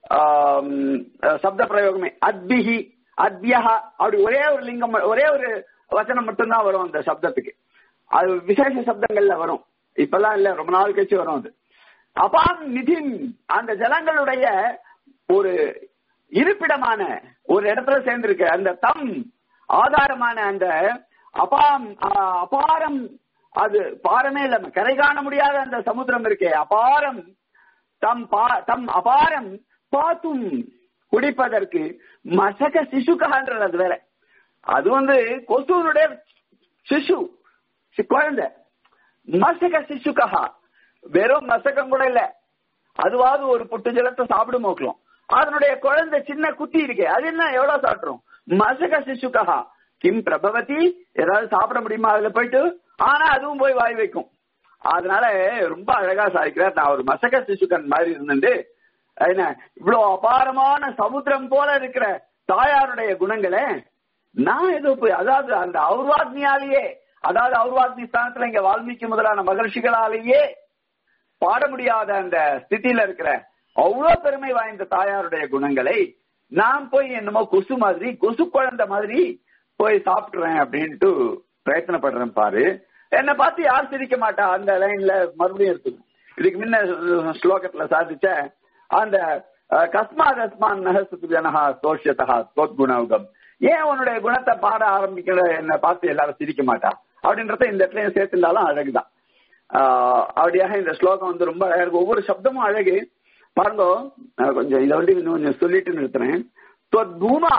சப்த பிரயோகமே அத்பிஹி அத்யஹா அப்படி ஒரே ஒரு லிங்கம் ஒரே ஒரு வச்சனம் மட்டும்தான் வரும் அந்த சப்தத்துக்கு அது விசேஷ சப்தங்கள்ல வரும் இப்பெல்லாம் இல்ல ரொம்ப நாள் கழிச்சு வரும் அது அபாம் நிதின் அந்த ஜலங்களுடைய ஒரு இருப்பிடமான ஒரு இடத்துல சேர்ந்திருக்கு அந்த தம் ஆதாரமான அந்த அபாம் அபாரம் அது பாரமே இல்லாம கரை காண முடியாத அந்த சமுத்திரம் இருக்கே அபாரம் தம் தம் அபாரம் பாத்தும் குடிப்பதற்கு மசக சிசுகான்றது அது வேற அது வந்து கொசுனுடைய சிசு குழந்தை மசக சிசுகா வெறும் மசகம் கூட இல்ல அதுவாவது ஒரு புட்டு ஜலத்தை சாப்பிடு மோக்கலாம் அதனுடைய குழந்தை சின்ன குத்தி இருக்கே அது என்ன எவ்வளவு சாப்பிட்டுரும் மசக சிசுகா கிம் பிரபவதி ஏதாவது சாப்பிட முடியுமா அதுல போயிட்டு ஆனா அதுவும் போய் வாய் வைக்கும் அதனால ரொம்ப அழகா சாதிக்கிறார் நான் ஒரு மசக சிசுகன் மாதிரி இருந்துட்டு என்ன இவ்வளவு அபாரமான சமுத்திரம் போல இருக்கிற தாயாருடைய குணங்களை நான் ஏதோ போய் அதாவது அந்த ஔர்வாக்னியாலேயே அதாவது ஔர்வாக்னி ஸ்தானத்துல இங்க வால்மீகி முதலான மகர்ஷிகளாலேயே பாட முடியாத அந்த ஸ்திதியில இருக்கிற அவ்வளவு பெருமை வாய்ந்த தாயாருடைய குணங்களை நான் போய் என்னமோ கொசு மாதிரி கொசு குழந்தை மாதிரி போய் சாப்பிட்டுறேன் அப்படின்ட்டு பிரயத்தனப்படுறேன் பாரு என்னை பார்த்து யார் சிரிக்க மாட்டா அந்த லைன்ல மறுபடியும் எடுத்துக்கும் இதுக்கு முன்ன ஸ்லோகத்துல சாதிச்ச அந்த கஸ்மாத் அஸ்மான் நகசுத்து ஜனஹா சோஷியதா தோத்குணவுகம் ஏன் உன்னுடைய குணத்தை பாட ஆரம்பிக்கிற என்னை பார்த்து எல்லாரும் சிரிக்க மாட்டா அப்படின்றத இந்த இடத்துல சேர்த்திருந்தாலும் அழகுதான் அப்படியாக இந்த ஸ்லோகம் வந்து ரொம்ப அழகா இருக்கு ஒவ்வொரு சப்தமும் அழகு பாருங்க கொஞ்சம் இதை வந்து இன்னும் கொஞ்சம் சொல்லிட்டு நிறுத்துறேன் பூமா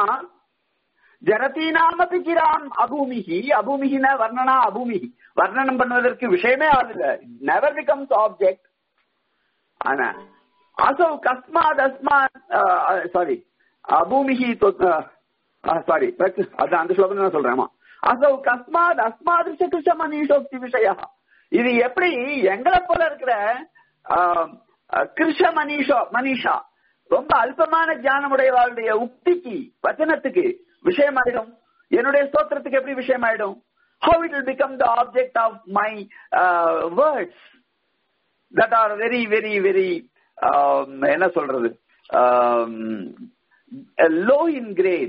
ஜரதீனாமபி கிராம் அபூமிகி அபூமிகின வர்ணனா அபூமிகி வர்ணனம் பண்ணுவதற்கு விஷயமே ஆகுது நெவர் பிகம்ஸ் ஆப்ஜெக்ட் ஆனா அசௌ கஸ்மாத் அஸ்மாத் சாரி அபூமிகி சாரி அது அந்த ஸ்லோகம் நான் சொல்றேன் அசௌ கஸ்மாத் அஸ்மாத் கிருஷ மனிஷோக்தி விஷயா இது எப்படி எங்களை போல இருக்கிற கிருஷ மனிஷோ மனிஷா ரொம்ப அல்பமான ஞானமுடையவாளுடைய உக்திக்கு வச்சனத்துக்கு விஷயமாயிடும் என்னுடைய ஸ்தோத்திரத்துக்கு எப்படி விஷயமாயிடும் how it will become the object of my words that are very very very என்ன சொல்றது லோ இன் கிரேட்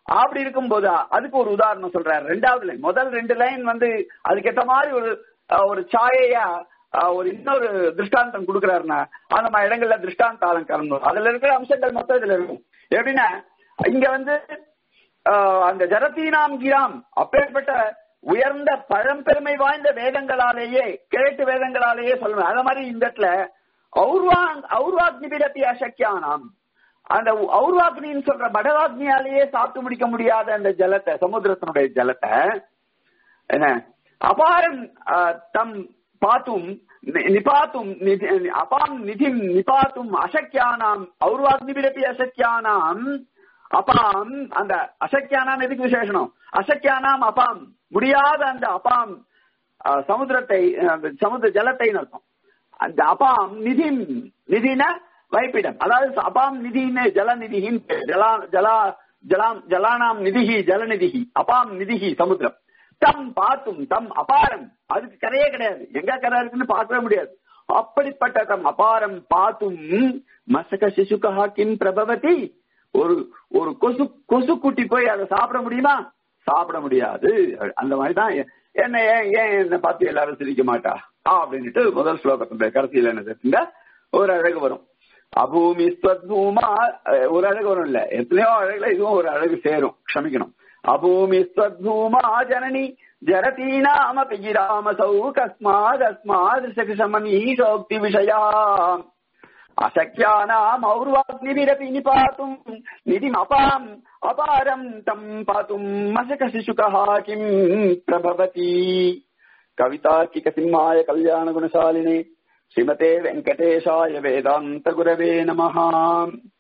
அப்படி இருக்கும்போது அதுக்கு ஒரு உதாரணம் சொல்றாரு ரெண்டாவது லைன் முதல் ரெண்டு லைன் வந்து அதுக்கேற்ற மாதிரி ஒரு அஹ், ஒரு சாயையா அஹ், ஒரு இன்னொரு திருஷ்டாந்தம் கொடுக்குறாருன்னா அந்த மாதிரி இடங்கள்ல திருஷ்டாந்த அலங்காரம் வரும். அதுல இருக்கிற அம்சங்கள் மொத்தம் இதுல இருக்கும் எப்படின்னா இங்க வந்து ஆஹ், அந்த ஜரத்தீனாம் கிராம் அப்பேற்பட்ட உயர்ந்த பழம்பெருமை வாய்ந்த வேதங்களாலேயே கிழட்டு வேதங்களாலேயே சொல்லணும் அத மாதிரி இந்த இடத்துல ஔர்வாங் ஔர்வாக்னிபிடப்பி அசக்கியானாம் அந்த ஔர்வாக்னின்னு சொல்ற படவாக்னியாலேயே சாப்பிட்டு முடிக்க முடியாத அந்த ஜலத்தை சமுத்திரத்தினுடைய ஜலத்தை என்ன அபாரம் ஆஹ், தம் பாத்தும் நி- நிபாத்தும் நிதி- அபாம் நிதிம் நிபாத்தும் அசக்கியானாம் ஔர்வாக்னிபிடப்பி அசக்கியானாம் அபாம் அந்த அசக்கியானாம் எதுக்கு விசேஷனம் அசக்கியானாம் அபாம் முடியாத அந்த அபாம் ஆஹ், சமுத்திரத்தை அந்த சமுத்திர ஜலத்தை அர்த்தம் அந்த அபாம் நிதி நிதின வைப்பிடம் அதாவது அபாம் நிதின்னு ஜலநிதியின் பேர். ஜலா ஜலா ஜலாம் ஜலானாம் நிதிஹி ஜலநிதிஹி அபாம் நிதிஹி சமுத்திரம் தம் பாத்தும் தம் அபாரம் அதுக்கு கரையே கிடையாது எங்க கரை இருக்குன்னு பார்க்கவே முடியாது அப்படிப்பட்ட தம் அபாரம் பாத்தும் மசக சிசுகா கிம் பிரபவதி ஒரு ஒரு கொசு கொசு குட்டி போய் அதை சாப்பிட முடியுமா சாப்பிட முடியாது அந்த மாதிரி தான் என்ன ஏன் ஏன் என்ன பார்த்து எல்லாரும் சிரிக்க மாட்டா அப்படின்ட்டு முதல் ஸ்லோகத்துடைய கடைசியில் என்ன தெரியுங்க ஒரு அழகு வரும் அபூமி ஸ்வத்பூமா அஹ், ஒரு அழகு வரும் இல்ல எத்தனையோ அழகுல இதுவும் ஒரு அழகு சேரும் க்ஷமிக்கணும் அபூமி ஸ்வத்பூமா ஜனனி ஜரதீனாமபி கிராமசௌ கஸ்மாத் அஸ்மாத் சமனீஷோக்தி விஷயா அசக்கியானாம் ஔர்வாக்னிபிரபி நிபாத்தும் நிதிம் அபாம் அபாரம் தம் பாத்தும் மசக சிசுகா கிம் பிரபவதி கவிதார்க்கிக சிம்மாய கல்யாண குணசாலினே ஸ்ரீமதே வெங்கடேஷாய வேதாந்த குரவே நமஹாம்